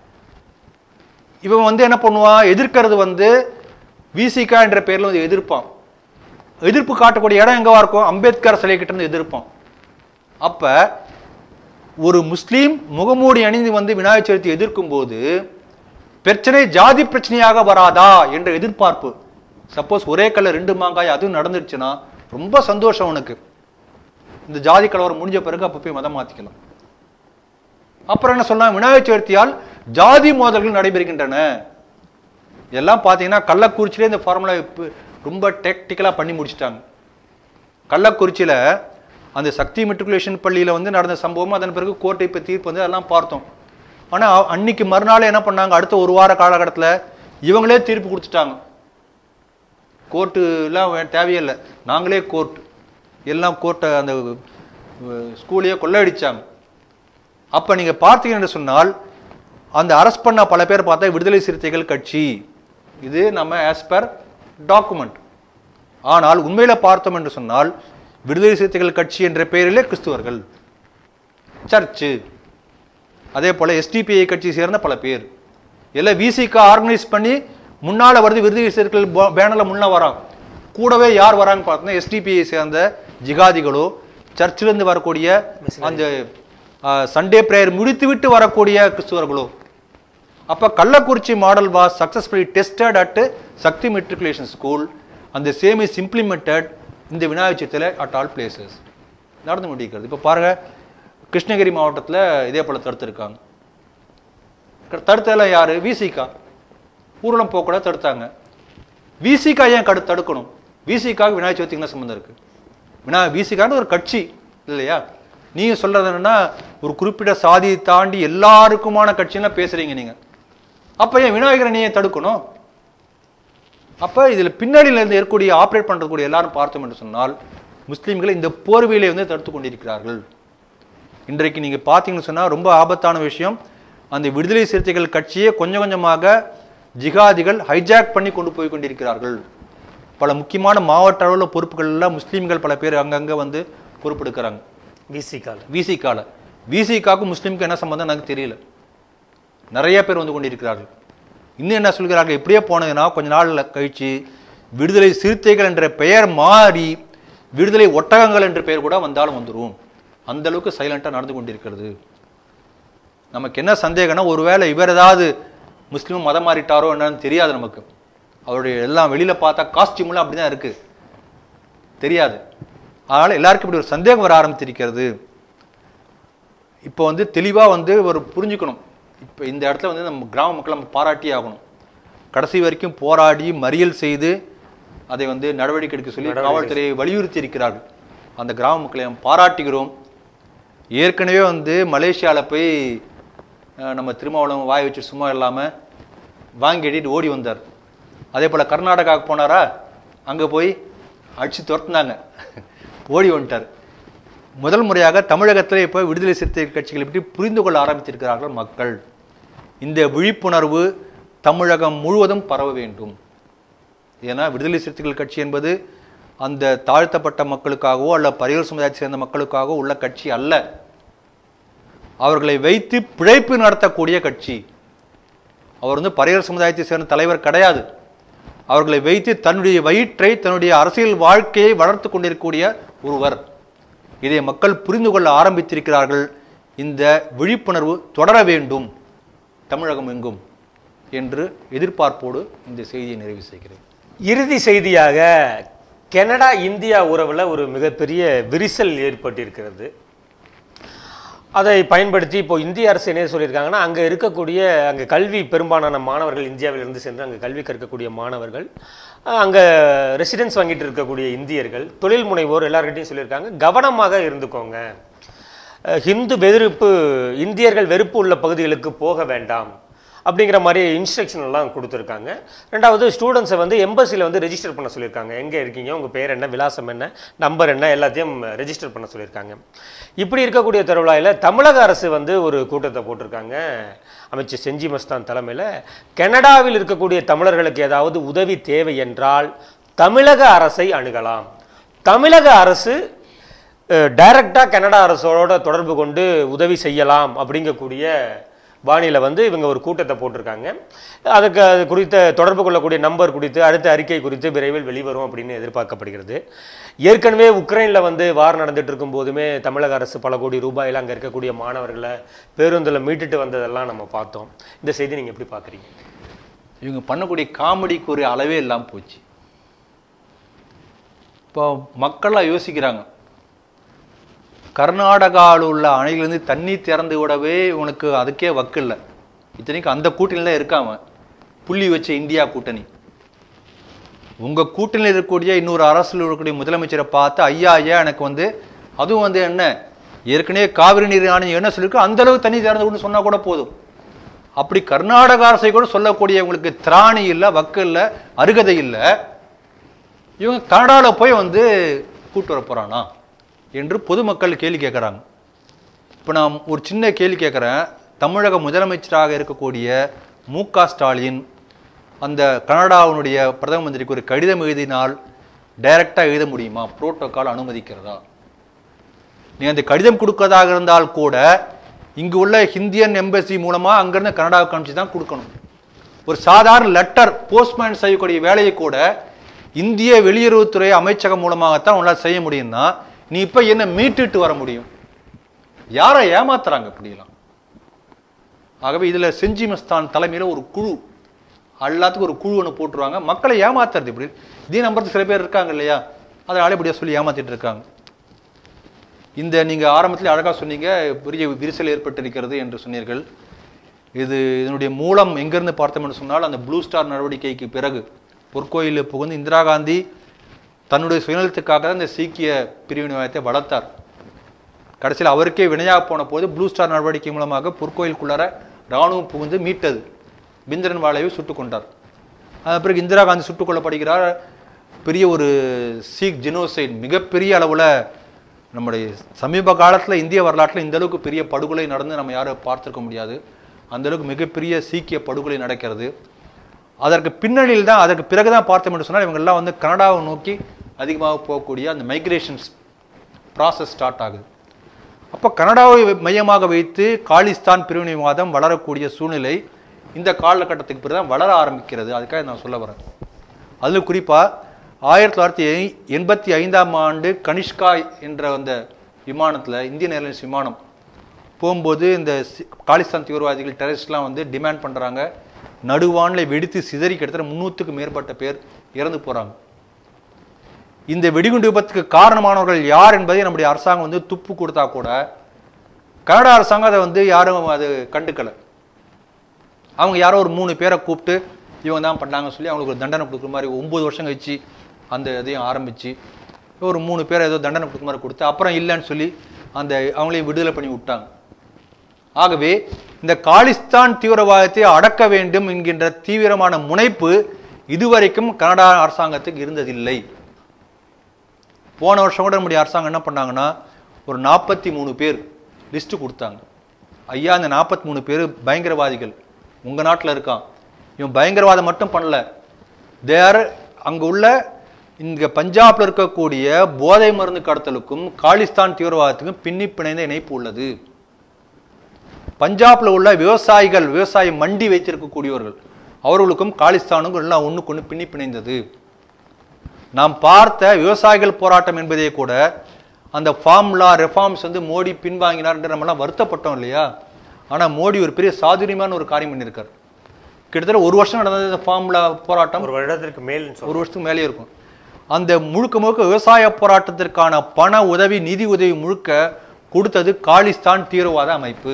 இவன் வந்து என்ன பண்ணுவான் எதிர்க்கிறது வந்து விசிகா என்ற பேர்ல வந்து எதிர்ப்பான் எதிர்ப்பு காட்டக்கூடிய இடம் எங்கவா இருக்கும் அம்பேத்கர் சிலை கிட்ட இருந்து எதிர்ப்பான் அப்ப ஒரு முஸ்லீம் முகமூடி அணிந்து வந்து விநாயகர் சதுர்த்தி எதிர்க்கும் போது பிரச்சனை ஜாதி பிரச்சனையாக வராதா என்ற எதிர்பார்ப்பு சப்போஸ் ஒரே கல்ல ரெண்டு மாங்காய் அதுவும் நடந்துருச்சுன்னா ரொம்ப சந்தோஷம் உனக்கு இந்த ஜாதி கலவரம் முடிஞ்ச பிறகு அப்ப போய் மதம் மாத்திக்கலாம் அப்புறம் என்ன சொன்னா விநாயகர் சதுர்த்தியால் ஜாதி மோதல்கள் நடைபெறுகின்றன இதெல்லாம் பார்த்தீங்கன்னா கள்ளக்குறிச்சியிலே இந்த ஃபார்முலா ரொம்ப டெக்டிக்கலாக பண்ணி முடிச்சிட்டாங்க கள்ளக்குறிச்சியில அந்த சக்தி மெட்ரிகுலேஷன் பள்ளியில வந்து நடந்த சம்பவம் அதன் பிறகு கோர்ட்டை இப்போ தீர்ப்பு வந்து அதெல்லாம் பார்த்தோம் ஆனா அன்னைக்கு மறுநாள் என்ன பண்ணாங்க அடுத்த ஒரு வார காலகட்டத்தில் இவங்களே தீர்ப்பு கொடுத்துட்டாங்க கோர்ட்டுலாம் வே- தேவையில்லை நாங்களே கோர்ட் எல்லாம் கோர்ட்டை அந்த அஹ், ஸ்கூலையே கொள்ளையடிச்சாங்க அப்ப நீங்க பார்த்தீங்க என்று சொன்னால் அந்த அரெஸ்ட் பண்ண பல பேர் பார்த்தா விடுதலை சிறுத்தைகள் கட்சி இது நம்ம ஆஸ் பர் டாக்குமெண்ட் ஆனால் உண்மையில பார்த்தோம் என்று சொன்னால் விடுதலை சிறுத்தைகள் கட்சி என்ற பெயரிலே கிறிஸ்துவர்கள் சர்ச்சு அதே போல எஸ்டிபிஐ கட்சி சேர்ந்த பல பேர் எல்லாம் விசிகா ஆர்கனைஸ் பண்ணி முன்னால வருது விருது சிறுத்தைகள் போ- பேனர்ல முன்ன வரான் கூடவே யார் வராங்க பார்த்தோம்னா எஸ்டிபிஐ சேர்ந்த ஜிகாதிகளோ சர்ச்சில் இருந்து வரக்கூடிய அந்த சண்டே பிரேயர் முடித்துவிட்டு வரக்கூடிய கிறிஸ்துவர்களோ அப்ப Kallakurichi model was successfully tested at Sakthi matriculation school அந்த சேம் இஸ் இம்ப்ளிமெண்டட் இந்த விநாயகர் சதுர்த்தியில அட் ஆல் பிளேசஸ் நடந்து முடிக்கிறது இப்போ பாருங்க கிருஷ்ணகிரி மாவட்டத்துல இதே போல தடுத்திருக்காங்க தடுத்ததெல்லாம் யாரு விசிகா ஊர்வலம் போகக்கூடாது தடுத்தாங்க விசிகா ஏன் கடு தடுக்கணும் விசிக்காக விநாயகர் சதுர்த்திக்கு என்ன சம்மந்தம் இருக்கு வினா விசிகான்னு ஒரு கட்சி இல்லையா நீங்க சொல்றது என்னன்னா ஒரு குறிப்பிட்ட சாதியை தாண்டி எல்லாருக்குமான கட்சின்னா பேசுறீங்க நீங்க அப்ப ஏன் விநாயகரை நீ ஏன் தடுக்கணும் அப்ப இதுல பின்னணியில இருந்து இருக்கக்கூடிய ஆப்ரேட் பண்றக்கூடிய எல்லாரும் பார்த்தோம் என்று சொன்னால் முஸ்லிம்களை இந்த போர்வையிலே வந்து தடுத்து கொண்டிருக்கிறார்கள் இன்றைக்கு நீங்க பார்த்தீங்கன்னு சொன்னா ரொம்ப ஆபத்தான விஷயம் அந்த விடுதலை சிறுத்தைகள் கட்சியை கொஞ்சம் கொஞ்சமாக ஜிகாதிகள் ஹைஜாக் பண்ணி கொண்டு போய் கொண்டிருக்கிறார்கள் பல முக்கியமான மாவட்ட அளவில் பொறுப்புகள்ல முஸ்லீம்கள் பல பேர் அங்கங்க வந்து பொறுப்பெடுக்கிறாங்க விசிகால விசிகால விசிகாக்கும் முஸ்லீமுக்கு என்ன சம்பந்தம் எனக்கு தெரியல நிறைய பேர் வந்து கொண்டிருக்கிறார்கள் இன்னும் என்ன சொல்கிறார்கள் இப்படியே போனதுன்னா கொஞ்ச நாள்ல கழிச்சு விடுதலை சிறுத்தைகள் என்ற பெயர் மாறி விடுதலை ஒட்டகங்கள் என்ற பெயர் கூட வந்தாலும் வந்துரும் அந்த அளவுக்கு சைலண்டா நடந்து கொண்டிருக்கிறது நமக்கு என்ன சந்தேகம்னா ஒருவேளை இவர் ஏதாவது முஸ்லீம் மதம் மாறிட்டாரோ என்னன்னு தெரியாது நமக்கு அவருடைய எல்லாம் வெளியில பார்த்தா காஸ்டியூம்லாம் அப்படிதான் இருக்கு தெரியாது அதனால எல்லாருக்கும் இப்படி ஒரு சந்தேகம் வர ஆரம்பித்திருக்கிறது இப்போ வந்து தெளிவா வந்து ஒரு புரிஞ்சுக்கணும் இப்போ இந்த இடத்துல வந்து நம்ம கிராம மக்களை நம்ம பாராட்டி ஆகணும் கடைசி வரைக்கும் போராடி மறியல் செய்து அதை வந்து நடவடிக்கை எடுக்க சொல்லி காவல்துறையை வலியுறுத்தி இருக்கிறார்கள் அந்த கிராம மக்களை நாம் பாராட்டுகிறோம் ஏற்கனவே வந்து மலேசியால போய் அஹ், நம்ம திருமாவளவன் வாய் வச்சு சும்மா இல்லாம வாங்கி எடிட்டு ஓடி வந்தார் அதே போல கர்நாடகாவுக்கு போனாரா அங்க போய் அடிச்சு துரத்துனாங்க ஓடி வந்துட்டார் முதல் முறையாக தமிழகத்தில் இப்போ விடுதலை சிறுத்தைகள் கட்சிகளை பற்றி புரிந்து கொள்ள ஆரம்பித்திருக்கிறார்கள் மக்கள் இந்த விழிப்புணர்வு தமிழகம் முழுவதும் பரவ வேண்டும் ஏன்னா விடுதலை சிறுத்தைகள் கட்சி என்பது அந்த தாழ்த்தப்பட்ட மக்களுக்காகவோ அல்ல பரிவர் சமுதாயத்தை சேர்ந்த மக்களுக்காகவோ உள்ள கட்சி அல்ல அவர்களை வைத்து பிழைப்பு நடத்தக்கூடிய கட்சி அவர் வந்து பரையர் சமுதாயத்தை சேர்ந்த தலைவர் கிடையாது அவர்களை வைத்து தன்னுடைய வயிற்றை தன்னுடைய அரசியல் வாழ்க்கையை வளர்த்து கொண்டிருக்கக்கூடிய ஒருவர் இதை மக்கள் புரிந்து கொள்ள ஆரம்பித்திருக்கிறார்கள் இந்த விழிப்புணர்வு தொடர வேண்டும் தமிழகம் எங்கும் என்று எதிர்பார்ப்போடு இந்த செய்தியை நிறைவு செய்கிறேன் இறுதி செய்தியாக கனடா இந்தியா உறவுல ஒரு மிகப்பெரிய விரிசல் ஏற்பட்டிருக்கிறது அதை பயன்படுத்தி இப்போ இந்திய அரசு என்ன சொல்லியிருக்காங்கன்னா அங்கே இருக்கக்கூடிய அங்கே கல்வி பெரும்பாலான மாணவர்கள் இந்தியாவிலிருந்து சென்று அங்கே கல்வி கற்கக்கூடிய மாணவர்கள் அஹ், அங்கே ரெசிடென்ஸ் வாங்கிட்டு இருக்கக்கூடிய இந்தியர்கள் தொழில் முனைவோர் எல்லார்கிட்டையும் சொல்லியிருக்காங்க கவனமாக இருந்துக்கோங்க அஹ், ஹிந்து வெறுப்பு இந்தியர்கள் வெறுப்பு உள்ள பகுதிகளுக்கு போக வேண்டாம் அப்படிங்கிற மாதிரி இன்ஸ்ட்ரக்ஷன் எல்லாம் கொடுத்துருக்காங்க ரெண்டாவது ஸ்டூடெண்ட்ஸை வந்து எம்பசியில் வந்து ரெஜிஸ்டர் பண்ண சொல்லியிருக்காங்க எங்கே இருக்கீங்க உங்கள் பேர் என்ன விலாசம் என்ன நம்பர் என்ன எல்லாத்தையும் ரெஜிஸ்டர் பண்ண சொல்லியிருக்காங்க இப்படி இருக்கக்கூடிய தருவாயில் தமிழக அரசு வந்து ஒரு கூட்டத்தை போட்டிருக்காங்க அமைச்சர் செஞ்சி மஸ்தான் தலைமையில் கனடாவில் இருக்கக்கூடிய தமிழர்களுக்கு ஏதாவது உதவி தேவை என்றால் தமிழக அரசை அணுகலாம் தமிழக அரசு டைரக்டாக கனடா அரசோட தொடர்பு கொண்டு உதவி செய்யலாம் அப்படிங்கக்கூடிய பாணியில் வந்து இவங்க ஒரு கூட்டத்தை போட்டிருக்காங்க அதுக்கு அது குறித்த தொடர்பு கொள்ளக்கூடிய நம்பர் குறித்து அடுத்த அறிக்கை குறித்து விரைவில் வெளிவரும் அப்படின்னு எதிர்பார்க்கப்படுகிறது ஏற்கனவே உக்ரைனில் வந்து வார் நடந்துட்டு இருக்கும் போதுமே தமிழக அரசு பல கோடி ரூபாயில் அங்கே இருக்கக்கூடிய மாணவர்களை பேருந்தில் மீட்டுட்டு வந்ததெல்லாம் நம்ம பார்த்தோம் இந்த செய்தி நீங்கள் எப்படி பார்க்குறீங்க இவங்க பண்ணக்கூடிய காமெடிக்கு ஒரு அளவே இல்லாமல் போச்சு இப்போ மக்கள்லாம் யோசிக்கிறாங்க கர்நாடகாவில் உள்ள அணையிலேருந்து தண்ணி திறந்து விடவே இவனுக்கு அதுக்கே வக்கு இல்லை இத்தனைக்கும் அந்த கூட்டணியில் தான் இருக்காம புள்ளி வச்ச இந்தியா கூட்டணி உங்க கூட்டணியில் இருக்கக்கூடிய இன்னொரு அரசில் இருக்கக்கூடிய முதலமைச்சரை பார்த்து ஐயா ஐயா எனக்கு வந்து அதுவும் வந்து என்ன ஏற்கனவே காவிரி நீர் ஆணையம் என்ன சொல்லியிருக்கோ அந்த அளவுக்கு தண்ணி திறந்து விடுன்னு சொன்னா கூட போதும் அப்படி கர்நாடக அரசை கூட சொல்லக்கூடியவங்களுக்கு திராணி இல்லை வக்கு இல்லை அருகதை இல்லை இவங்க கனடாவில் போய் வந்து கூட்டு வர போறானா என்று பொதுமக்கள் கேள்வி கேட்குறாங்க இப்போ நான் ஒரு சின்ன கேள்வி கேட்குறேன் தமிழக முதலமைச்சராக இருக்கக்கூடிய மு க ஸ்டாலின் அந்த கனடாவினுடைய பிரதம மந்திரிக்கு ஒரு கடிதம் எழுதினால் டைரக்டாக எழுத முடியுமா புரோட்டோகால் அனுமதிக்கிறதா நீ அந்த கடிதம் கொடுக்கறதாக இருந்தால் கூட இங்கு உள்ள இந்தியன் எம்பசி மூலமா அங்கிருந்து கனடாவுக்கு அனுப்பிச்சு தான் கொடுக்கணும் ஒரு சாதாரண லெட்டர் போஸ்ட்மேன் செய்யக்கூடிய வேலையை கூட இந்திய வெளியுறவுத்துறை அமைச்சகம் மூலமாகத்தான் உங்களால் செய்ய முடியும்னா நீ இப்ப என்ன மீட்டுட்டு வர முடியும் யாரை ஏமாத்துறாங்க இப்படிலாம் ஆகவே இதுல செஞ்சி மஸ்தான் தலைமையில ஒரு குழு எல்லாத்துக்கும் ஒரு குழு ஒன்று போட்டுருவாங்க மக்களை ஏமாத்துறது இப்படி இதே நம்பருக்கு சில பேர் இருக்காங்க இல்லையா அதனால இப்படியா சொல்லி ஏமாத்திட்டு இருக்காங்க இந்த நீங்க ஆரம்பத்தில் அழகா சொன்னீங்க பெரிய விரிசல் ஏற்பட்டிருக்கிறது என்று சொன்னீர்கள் இது இதனுடைய மூலம் எங்கிருந்து பார்த்தோம் என்று சொன்னால் அந்த ப்ளூ ஸ்டார் நடவடிக்கைக்கு பிறகு பொற்கோயிலில் புகுந்து இந்திரா காந்தி தன்னுடைய சுயநலத்துக்காக தான் இந்த சீக்கிய பிரிவினைவாதத்தை வளர்த்தார் கடைசியில் அவருக்கே வினையாக போன போது ப்ளூ ஸ்டார் நடவடிக்கை மூலமாக பொற்கோயிலுக்குள்ளார ராணுவம் புகுந்து மீட்டது பிந்திரன் வாழையை சுட்டுக் கொண்டார் அதன் பிறகு இந்திரா காந்தி சுட்டுக் கொல்லப்படுகிறார் பெரிய ஒரு சீக் ஜெனோசைட் மிகப்பெரிய அளவில் நம்முடைய சமீப காலத்தில் இந்திய வரலாற்றில் இந்த அளவுக்கு பெரிய படுகொலை நடந்து நம்ம யாரும் பார்த்திருக்க முடியாது அந்த அளவுக்கு மிகப்பெரிய சீக்கிய படுகொலை நடக்கிறது அதற்கு பின்னணியில் தான் அதற்கு பிறகு தான் பார்த்தோம் என்று சொன்னால் இவங்கெல்லாம் வந்து கனடாவை நோக்கி அதிகமாக போகக்கூடிய அந்த மைக்ரேஷன்ஸ் ப்ராசஸ் ஸ்டார்ட் ஆகுது அப்போ கனடாவை மையமாக வைத்து காலிஸ்தான் பிரிவினைவாதம் வளரக்கூடிய சூழ்நிலை இந்த காலகட்டத்துக்கு பிறகு தான் வளர ஆரம்பிக்கிறது அதுக்காக நான் சொல்ல வரேன் அதில் குறிப்பாக ஆயிரத்தி தொள்ளாயிரத்தி எண்பத்தி ஐந்தாம் ஆண்டு கனிஷ்கா என்ற அந்த விமானத்தில் இந்தியன் ஏர்லைன்ஸ் விமானம் போகும்போது இந்த சி- காலிஸ்தான் தீவிரவாதிகள் டெரரிஸ்ட்லாம் வந்து டிமாண்ட் பண்ணுறாங்க நடுவானில் வெடித்து சிதறி கிட்டத்தட்ட முந்நூற்றுக்கு மேற்பட்ட பேர் இறந்து போகிறாங்க இந்த வெடிகுண்டு விபத்துக்கு காரணமானவர்கள் யார் என்பதை நம்முடைய அரசாங்கம் வந்து துப்பு கொடுத்தா கூட கனடா அரசாங்கம் அதை வந்து யாரும் அது கண்டுக்கல அவங்க யாரோ ஒரு மூணு பேரை கூப்பிட்டு இவங்க தான் பண்ணாங்கன்னு சொல்லி அவங்களுக்கு ஒரு தண்டனை கொடுக்குற மாதிரி ஒன்பது வருஷம் கழிச்சு அந்த இதையும் ஆரம்பிச்சு ஒரு மூணு பேரை ஏதோ தண்டனை கொடுக்குற மாதிரி கொடுத்து அப்புறம் இல்லைன்னு சொல்லி அந்த அவங்களையும் விடுதலை பண்ணி விட்டாங்க ஆகவே இந்த காலிஸ்தான் தீவிரவாதத்தை அடக்க வேண்டும் என்கின்ற தீவிரமான முனைப்பு இதுவரைக்கும் கனடா அரசாங்கத்துக்கு இருந்ததில்லை போன வருஷம் கூட நம்முடைய அரசாங்கம் என்ன பண்ணாங்கன்னா ஒரு நாற்பத்தி மூணு பேர் லிஸ்ட்டு கொடுத்தாங்க ஐயா இந்த நாற்பத்தி மூணு பேர் பயங்கரவாதிகள் உங்கள் நாட்டில் இருக்கான் இவன் பயங்கரவாதம் மட்டும் பண்ணல தேர் அங்கே உள்ள இங்கே பஞ்சாப்ல இருக்கக்கூடிய போதை மருந்து கடத்தலுக்கும் காலிஸ்தான் தீவிரவாதத்துக்கும் பின்னி பிணைந்த இணைப்பு உள்ளது பஞ்சாப்ல உள்ள விவசாயிகள் விவசாய மண்டி வைத்திருக்கக்கூடியவர்கள் அவர்களுக்கும் காலிஸ்தானுக்கும் எல்லாம் ஒண்ணுக்கு ஒண்ணு பின்னி பிணைந்தது நாம் பார்த்த விவசாயிகள் போராட்டம் என்பதே கூட அந்த ஃபார்ம்லா ரெஃபார்ம்ஸ் வந்து மோடி பின்வாங்கினார் என்று நம்மலாம் வருத்தப்பட்டோம் இல்லையா ஆனா மோடி ஒரு பெரிய சாதுரியமான ஒரு காரியம் பண்ணியிருக்கார் கிட்டத்தட்ட ஒரு வருஷம் நடந்தது இந்த ஃபார்ம்லா போராட்டம் ஒரு வருடத்திற்கு மேல்னு சொல்றோம் ஒரு வருஷத்துக்கு மேலே இருக்கும் அந்த முழுக்க முழுக்க விவசாய போராட்டத்திற்கான பண உதவி நிதி உதவி முழுக்க கொடுத்தது காலிஸ்தான் தீவிரவாத அமைப்பு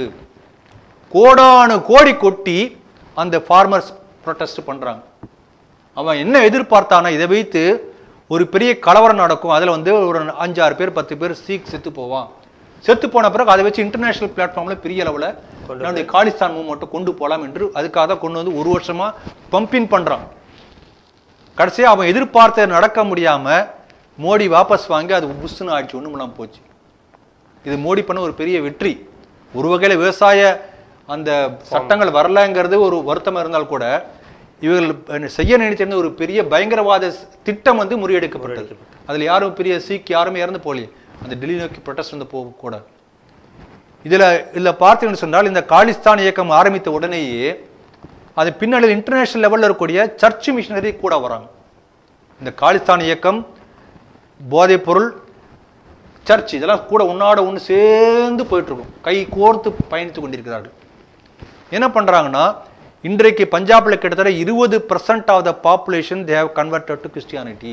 கோடானு கோடி கொட்டி அந்த ஃபார்மர்ஸ் ப்ரொட்டஸ்ட் பண்றாங்க அவன் என்ன எதிர்பார்த்தானா இதை வைத்து ஒரு பெரிய கலவரம் நடக்கும் அதுல வந்து ஒரு அஞ்சாறு பேர் பத்து பேர் சீக் செத்து போவான் செத்து போன பிறகு அதை வச்சு இன்டர்நேஷனல் பிளாட்ஃபார்ம்ல பெரிய அளவுல நம்முடைய காலிஸ்தான் மூவ்மெண்ட்டை கொண்டு போலாம் என்று அதுக்காக தான் கொண்டு வந்து ஒரு வருஷமா பம்பின் பண்றான் கடைசியா அவன் எதிர்பார்த்த நடக்க முடியாம மோடி வாபஸ் வாங்கி அது புஷ்னு ஆட்சி ஒண்ணுமெல்லாம் போச்சு இது மோடி பண்ண ஒரு பெரிய வெற்றி ஒரு வகையில விவசாய அந்த சட்டங்கள் வரலங்கிறது ஒரு வருத்தமா இருந்தால் கூட இவர்கள் செய்ய நினைச்சிருந்த ஒரு பெரிய பயங்கரவாத ஸ்- திட்டம் வந்து முறியடிக்கப்பட்டது அதுல யாரும் பெரிய சீக் யாருமே இறந்து போகலையே அந்த டெல்லி நோக்கி ப்ரொட்டஸ்ட் வந்து போக கூட இதுல இதுல பார்த்தீங்கன்னு சொன்னால் இந்த காலிஸ்தான் இயக்கம் ஆரம்பித்த உடனேயே அது பின்னாடி இன்டர்நேஷனல் லெவல்ல இருக்கக்கூடிய சர்ச் மிஷினரி கூட வராங்க இந்த காலிஸ்தான் இயக்கம் போதைப் பொருள் சர்ச் இதெல்லாம் கூட உன்னோட ஒன்று சேர்ந்து போயிட்டு இருக்கும் கை கோர்த்து பயணித்து கொண்டிருக்கிறார்கள் என்ன பண்றாங்கன்னா இன்றைக்கு பஞ்சாப்ல கிட்டத்தட்ட இருபது percent of the population they have converted to Christianity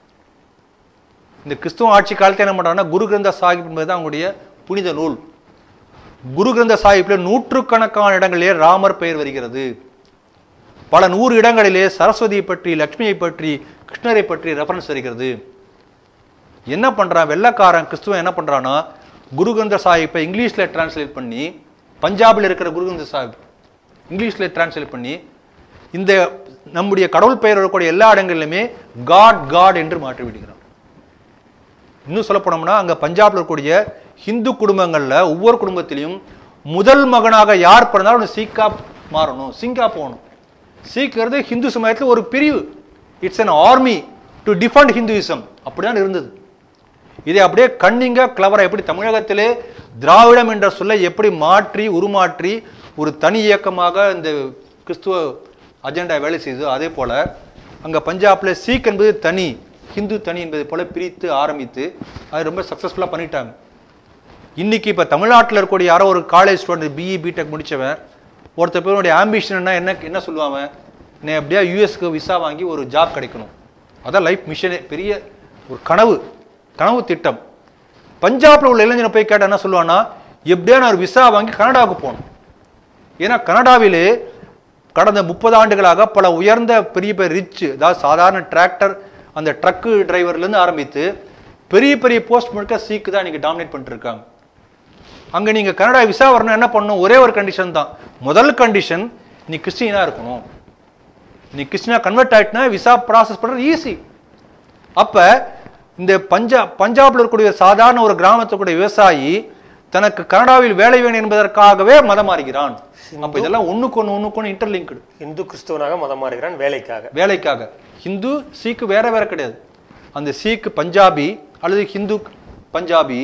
இந்த கிறிஸ்துவ ஆட்சி காலத்தில் என்ன பண்றாங்கன்னா குரு கிரந்த சாஹிப் என்பது தான் அவங்களுடைய புனித நூல் குரு கிரந்த சாஹிப்ல நூற்றுக்கணக்கான இடங்களிலே ராமர் பெயர் வருகிறது பல நூறு இடங்களிலே சரஸ்வதியை பற்றி லக்ஷ்மியை பற்றி கிருஷ்ணரை பற்றி ரெஃபரன்ஸ் வருகிறது என்ன பண்றான் வெள்ளக்காரன் கிறிஸ்துவன் என்ன பண்றான்னா குரு கிரந்த சாஹிப்பை இங்கிலீஷ்ல டிரான்ஸ்லேட் பண்ணி பஞ்சாபில் இருக்கிற குரு கிரந்த சாஹிப் இங்கிலீஷ்ல டிரான்ஸ்லேட் பண்ணி இந்த நம்முடைய கடவுள் பெயர் வரக்கூடிய எல்லா இடங்களிலுமே காட் காட் என்று மாற்றி விடுகிறான் இன்னும் சொல்ல போனோம்னா அங்க பஞ்சாப்ல இருக்கக்கூடிய ஹிந்து குடும்பங்கள்ல ஒவ்வொரு குடும்பத்திலையும் முதல் மகனாக யார் பிறந்தாலும் அவனு சீக்கா மாறணும் சிங்கா போகணும் சீக்கிறது ஹிந்து சமயத்துல ஒரு பிரிவு it's an army to defend Hinduism அப்படிதான் இருந்தது இதை அப்படியே கண்ணிங்க கிளவரா எப்படி தமிழகத்திலே திராவிடம் என்ற சொல்லை எப்படி மாற்றி உருமாற்றி ஒரு தனி இயக்கமாக இந்த கிறிஸ்துவ அஜெண்டா வேலை செய்ததோ அதே போல அங்க பஞ்சாப்ல சீக் என்பது தனி ஹிந்து தனி என்பதை போல பிரித்து ஆரம்பித்து அது ரொம்ப சக்சஸ்ஃபுல்லா பண்ணிட்டாங்க இன்னைக்கு இப்ப தமிழ்நாட்டில் இருக்கக்கூடிய யாரோ ஒரு காலேஜ் ஸ்டூடெண்ட் பிஇ பிடெக் முடிச்சவன் ஒருத்தர் பேருடைய ஆம்பிஷன் என்ன என்ன சொல்லுவாங்க நீ எப்படியா யூஎஸ்க்கு விசா வாங்கி ஒரு ஜாப் கிடைக்கணும் அதான் லைஃப் மிஷனே பெரிய ஒரு கனவு கனவு திட்டம் பஞ்சாப்ல உள்ள இளைஞனை போய் கேட்டா என்ன சொல்லுவான்னா எப்படியா நான் ஒரு விசா வாங்கி கனடாவுக்கு போகணும் ஏன்னா கனடாவிலே கடந்த முப்பது ஆண்டுகளாக பல உயர்ந்த பெரிய பெரிய ரிச் அதாவது சாதாரண டிராக்டர் அந்த ட்ரக்கு டிரைவர்லேருந்து ஆரம்பித்து பெரிய பெரிய போஸ்ட் முழுக்க சீக்கு தான் இன்னைக்கு டாமினேட் பண்ணிட்டு இருக்காங்க அங்க நீங்க கனடா விசா வரணும் என்ன பண்ணணும் ஒரே ஒரு கண்டிஷன் தான் முதல் கண்டிஷன் நீ கிறிஸ்டியனா இருக்கணும் நீ கிறிஸ்டினா கன்வெர்ட் ஆயிட்டுனா விசா ப்ராசஸ் பண்றது ஈஸி அப்ப இந்த பஞ்சாப் பஞ்சாப்ல இருக்கக்கூடிய சாதாரண ஒரு கிராமத்துக்குடைய விவசாயி தனக்கு கனடாவில் வேலை வேணும் என்பதற்காகவே மதம் மாறுகிறான் அப்ப இதெல்லாம் ஒண்ணுக்கு ஒண்ணு ஒண்ணுக்கு ஒண்ணு இன்டர்லிங்க்டு இந்து கிறிஸ்தவனாக மதம் மாறுகிறான் வேலைக்காக வேலைக்காக ஹிந்து சீக்கு வேற வேற கிடையாது அந்த சீக்கு பஞ்சாபி அல்லது ஹிந்து பஞ்சாபி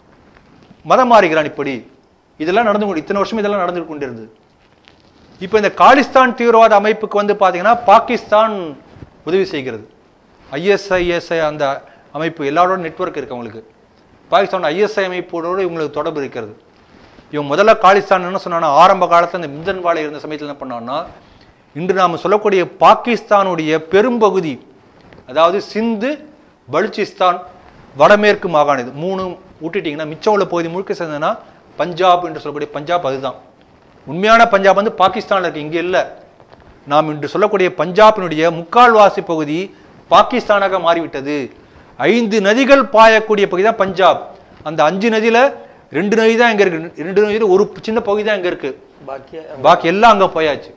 மதம் மாறுகிறான் இப்படி இதெல்லாம் நடந்து கொண்டு இத்தனை வருஷம் இதெல்லாம் நடந்து கொண்டிருந்தது இப்போ இந்த காலிஸ்தான் தீவிரவாத அமைப்புக்கு வந்து பாத்தீங்கன்னா பாகிஸ்தான் உதவி செய்கிறது ஐஎஸ்ஐஎஸ்ஐ அந்த அமைப்பு எல்லாரோட நெட்வொர்க் இருக்கு அவங்களுக்கு பாகிஸ்தான் ஐஎஸ்ஐ அமைப்போட இவங்களுக்கு தொடர்பு இருக்கிறது இவன் முதல்ல காலிஸ்தான் என்ன சொன்னான்னா ஆரம்ப காலத்துல இந்த மிந்தன்வாலை இருந்த சமயத்தில் என்ன பண்ணான்னா இன்று நாம் சொல்லக்கூடிய பாகிஸ்தானுடைய பெரும்பகுதி அதாவது சிந்து பலுச்சிஸ்தான் வடமேற்கு மாகாணம் இது மூணு விட்டுட்டீங்கன்னா மிச்சம் உள்ள பகுதி முழுக்க சேர்ந்ததுன்னா பஞ்சாப் என்று சொல்லக்கூடிய பஞ்சாப் அதுதான் உண்மையான பஞ்சாப் வந்து பாகிஸ்தான்ல இருக்கு இங்க இல்லை நாம் இன்று சொல்லக்கூடிய பஞ்சாபினுடைய முக்கால்வாசி பகுதி பாகிஸ்தானாக மாறிவிட்டது ஐந்து நதிகள் பாயக்கூடிய பகுதி தான் பஞ்சாப் அந்த அஞ்சு நதியில ரெண்டு நதி தான் இங்க இருக்கு ரெண்டு நதியில ஒரு சின்ன பகுதி தான் இங்க இருக்கு பாக்கிய பாக்கி எல்லாம் அங்க போயாச்சு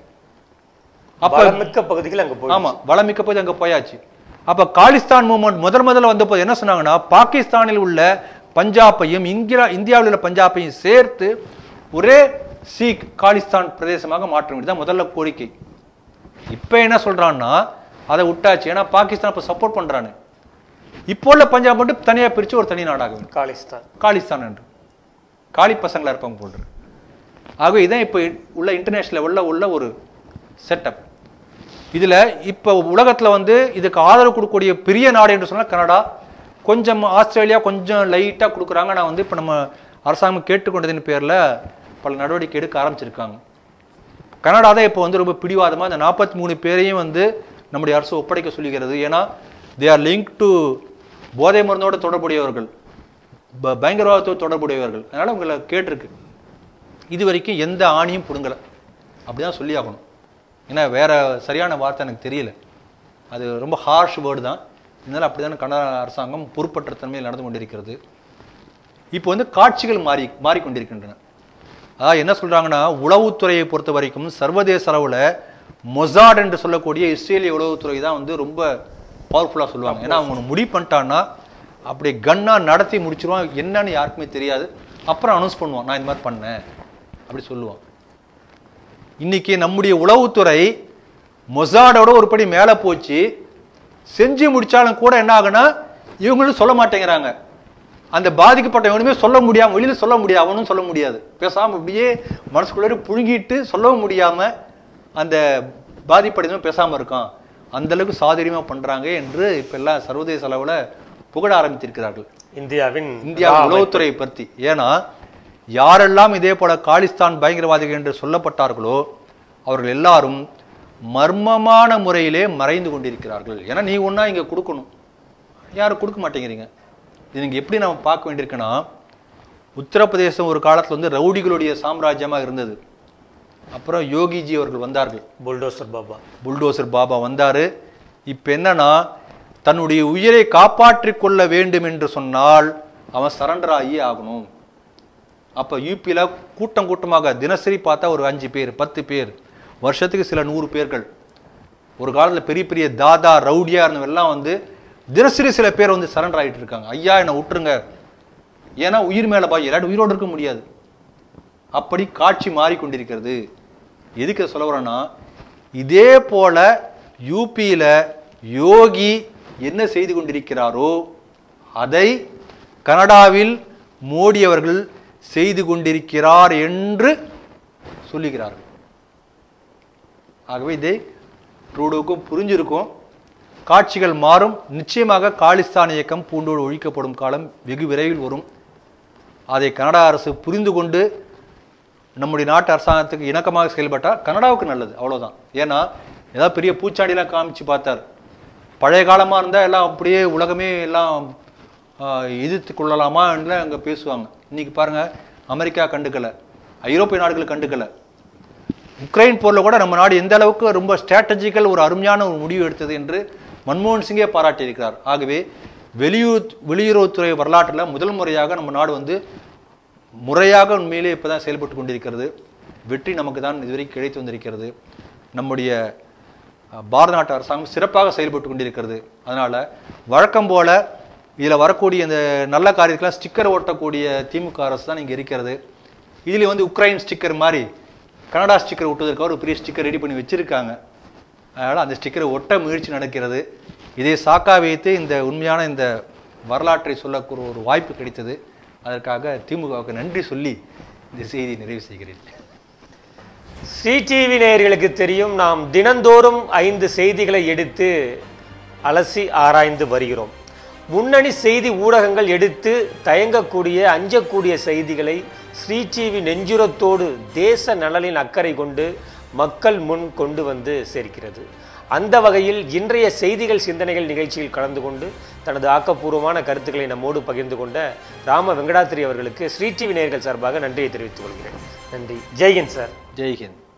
அப்ப பலமிக்க பகுதிகள் அங்க போய் ஆமா வளமிக்க போய் அங்க போயாச்சு அப்ப காலிஸ்தான் மூவ்மெண்ட் முதல் முதல்ல வந்தபோது என்ன சொன்னாங்கன்னா பாகிஸ்தானில் உள்ள பஞ்சாப்பையும் இந்தியா இந்தியாவில் உள்ள பஞ்சாப்பையும் சேர்த்து ஒரே சீக் காலிஸ்தான் பிரதேசமாக மாற்ற வேண்டியது முதல்ல கோரிக்கை இப்ப என்ன சொல்றான்னா அதை விட்டாச்சு ஏன்னா பாகிஸ்தான் இப்ப சப்போர்ட் பண்றானு இப்போ உள்ள பஞ்சாப் மட்டும் தனியா பிரிச்சு ஒரு தனி நாடாக வேண்டும் காலிஸ்தான் காலிஸ்தான் என்று காலி பசங்களா இருப்பாங்க போன்று ஆகவே இதான் இப்போ உள்ள இன்டர்நேஷனல் லெவலில் உள்ள ஒரு செட்டப் இதுல இப்போ உலகத்துல வந்து இதுக்கு ஆதரவு கொடுக்கக்கூடிய பெரிய நாடு என்று சொன்னா கனடா கொஞ்சம் ஆஸ்திரேலியா கொஞ்சம் லைட்டா கொடுக்குறாங்க நான் வந்து இப்போ நம்ம அரசாங்கம் கேட்டுக்கொண்டதின் பேர்ல பல நடவடிக்கை எடுக்க ஆரம்பிச்சிருக்காங்க கனடா தான் இப்போ வந்து ரொம்ப பிடிவாதமா இந்த நாற்பத்தி மூணு பேரையும் வந்து நம்முடைய அரசு ஒப்படைக்க சொல்லுகிறது ஏன்னா தே ஆர் லிங்க் டு போதை மருந்தோட தொடர்புடையவர்கள் ப- பயங்கரவாதத்தோடு தொடர்புடையவர்கள் அதனால உங்களை கேட்டிருக்கு இது வரைக்கும் எந்த ஆணியும் பிடுங்கலை அப்படிதான் சொல்லி ஆகணும் ஏன்னா வேற சரியான வார்த்தை எனக்கு தெரியல அது ரொம்ப ஹார்ஷ் வேர்டு தான் இருந்தாலும் அப்படிதான் கனடா அரசாங்கம் பொறுப்பற்ற தன்மையில் நடந்து கொண்டிருக்கிறது இப்போ வந்து காட்சிகள் மாறி மாறிக்கொண்டிருக்கின்றன அதாவது என்ன சொல்றாங்கன்னா உளவுத்துறையை பொறுத்த வரைக்கும் சர்வதேச அளவுல மொசாட் என்று சொல்லக்கூடிய இஸ்ரேலிய உளவுத்துறை தான் வந்து ரொம்ப பவர்ஃபுல்லா சொல்லுவாங்க ஏன்னா அவங்க ஒண்ணு முடிவு பண்ணிட்டான்னா அப்படி கன்னா நடத்தி முடிச்சிருவான் என்னன்னு யாருக்குமே தெரியாது அப்புறம் அனௌன்ஸ் பண்ணுவான் நான் இந்த மாதிரி பண்ணேன் அப்படி சொல்லுவான் இன்னைக்கு நம்முடைய உளவுத்துறை மொசாடோட ஒரு படி மேலே போச்சு செஞ்சு முடிச்சாலும் கூட என்ன ஆகுனா இவங்களும் சொல்ல மாட்டேங்கிறாங்க அந்த பாதிக்கப்பட்டவனுமே சொல்ல முடியாம வெளியில சொல்ல முடியாது அவனும் சொல்ல முடியாது பேசாம அப்படியே மனசுக்குள்ளே புழுங்கிட்டு சொல்லவும் முடியாம அந்த பாதிப்படைந்தவன் பேசாம இருக்கான் அந்த அளவுக்கு சாதுரியமா பண்றாங்க என்று இப்ப எல்லாம் சர்வதேச அளவுல புகழ ஆரம்பித்திருக்கிறார்கள் இந்தியாவின் இந்தியா உளவுத்துறையை பற்றி ஏன்னா யாரெல்லாம் இதே போல காலிஸ்தான் பயங்கரவாதிகள் என்று சொல்லப்பட்டார்களோ அவர்கள் எல்லாரும் மர்மமான முறையிலே மறைந்து கொண்டிருக்கிறார்கள் ஏன்னா நீ ஒண்ணா இங்க கொடுக்கணும் யாரும் கொடுக்க மாட்டேங்கிறீங்க இது நீங்க எப்படி நம்ம பார்க்க வேண்டியிருக்குன்னா உத்தரப்பிரதேசம் ஒரு காலத்துல வந்து ரவுடிகளுடைய சாம்ராஜ்யமா இருந்தது அப்புறம் யோகிஜி அவர்கள் வந்தார்கள் புல்டோசர் பாபா புல்டோசர் பாபா வந்தாரு இப்ப என்னன்னா தன்னுடைய உயிரை காப்பாற்றிக் கொள்ள வேண்டும் என்று சொன்னால் அவன் சரண்டர் ஆகி ஆகணும் அப்ப யூபியில கூட்டம் கூட்டமாக தினசரி பார்த்தா ஒரு அஞ்சு பேர் பத்து பேர் வருஷத்துக்கு சில நூறு பேர்கள் ஒரு காலத்துல பெரிய பெரிய தாதா ரவுடியா இருந்தவெல்லாம் வந்து தினசரி சில பேர் வந்து சரண்டர் ஆயிட்டு இருக்காங்க ஐயா என்னை விட்டுருங்க ஏன்னா உயிர் மேல பாய் எல்லாரும் உயிரோடு இருக்க முடியாது அப்படி காட்சி மாறிக்கொண்டிருக்கிறது எதுக்கு சொல்ல வரேன்னா இதே போல யூபியில யோகி என்ன செய்து கொண்டிருக்கிறாரோ அதை கனடாவில் மோடி அவர்கள் செய்து கொண்டிருக்கிறார் என்று சொல்லுகிறார்கள் ஆகவே இதை ட்ரூடோக்கும் புரிஞ்சிருக்கும் காட்சிகள் மாறும் நிச்சயமாக காலிஸ்தான் இயக்கம் பூண்டோடு ஒழிக்கப்படும் காலம் வெகு விரைவில் வரும் அதை கனடா அரசு புரிந்து கொண்டு நம்முடைய நாட்டு அரசாங்கத்துக்கு இணக்கமாக செயல்பட்டால் கனடாவுக்கு நல்லது அவ்வளவுதான் ஏன்னா ஏதாவது பெரிய பூச்சாண்டிலாம் காமிச்சு பார்த்தார் பழைய காலமா இருந்தா எல்லாம் அப்படியே உலகமே எல்லாம் ஆஹ், எதிர்த்து கொள்ளலாமா என்று அங்க பேசுவாங்க இன்னைக்கு பாருங்க அமெரிக்கா கண்டுக்கல ஐரோப்பிய நாடுகள் கண்டுக்கல உக்ரைன் போர்ல கூட நம்ம நாடு எந்த அளவுக்கு ரொம்ப ஸ்ட்ராட்டஜிக்கல் ஒரு அருமையான ஒரு முடிவு எடுத்தது என்று மன்மோகன் சிங்கே பாராட்டியிருக்கிறார் ஆகவே வெளியுறவு வெளியுறவுத்துறை வரலாற்றில் முதல் முறையாக நம்ம நாடு வந்து முறையாக உண்மையிலே இப்போ தான் செயல்பட்டு கொண்டிருக்கிறது வெற்றி நமக்கு தான் இதுவரை கிடைத்து வந்திருக்கிறது நம்முடைய அஹ், பாரத நாட்டு அரசாங்கம் சிறப்பாக செயல்பட்டு கொண்டிருக்கிறது அதனால் வழக்கம் போல இதில் வரக்கூடிய இந்த நல்ல காரியத்துக்கெல்லாம் ஸ்டிக்கர் ஒட்டக்கூடிய திமுக அரசு தான் இங்கே இருக்கிறது இதில் வந்து உக்ரைன் ஸ்டிக்கர் மாதிரி கனடா ஸ்டிக்கர் ஒட்டுவதற்காக ஒரு பெரிய ஸ்டிக்கர் ரெடி பண்ணி வச்சுருக்காங்க அதனால் அந்த ஸ்டிக்கரை ஒட்ட முயற்சி நடக்கிறது இதை சாக்கா வைத்து இந்த உண்மையான இந்த வரலாற்றை சொல்லக்கூற ஒரு வாய்ப்பு கிடைத்தது அதற்காக திமுகவுக்கு நன்றி சொல்லி இந்த செய்தியை நிறைவு செய்கிறேன் ஸ்ரீ டிவி நேயர்களுக்கு தெரியும் நாம் தினந்தோறும் ஐந்து செய்திகளை எடுத்து அலசி ஆராய்ந்து வருகிறோம் முன்னணி செய்தி ஊடகங்கள் எடுத்து தயங்கக்கூடிய அஞ்சக்கூடிய செய்திகளை ஸ்ரீ டிவி நெஞ்சுரத்தோடு தேச நலனின் அக்கறை கொண்டு மக்கள் முன் கொண்டு வந்து சேர்க்கிறது அந்த வகையில் இன்றைய செய்திகள் சிந்தனைகள் நிகழ்ச்சியில் கலந்து கொண்டு தனது ஆக்கப்பூர்வமான கருத்துக்களை நம்மோடு பகிர்ந்து கொண்ட ராம வெங்கடாத்திரி அவர்களுக்கு ஸ்ரீ டிவி நேயர்கள் சார்பாக நன்றியை தெரிவித்துக் கொள்கிறேன் நன்றி ஜெய்ஹிந்த் சார் ஜெய்ஹிந்த்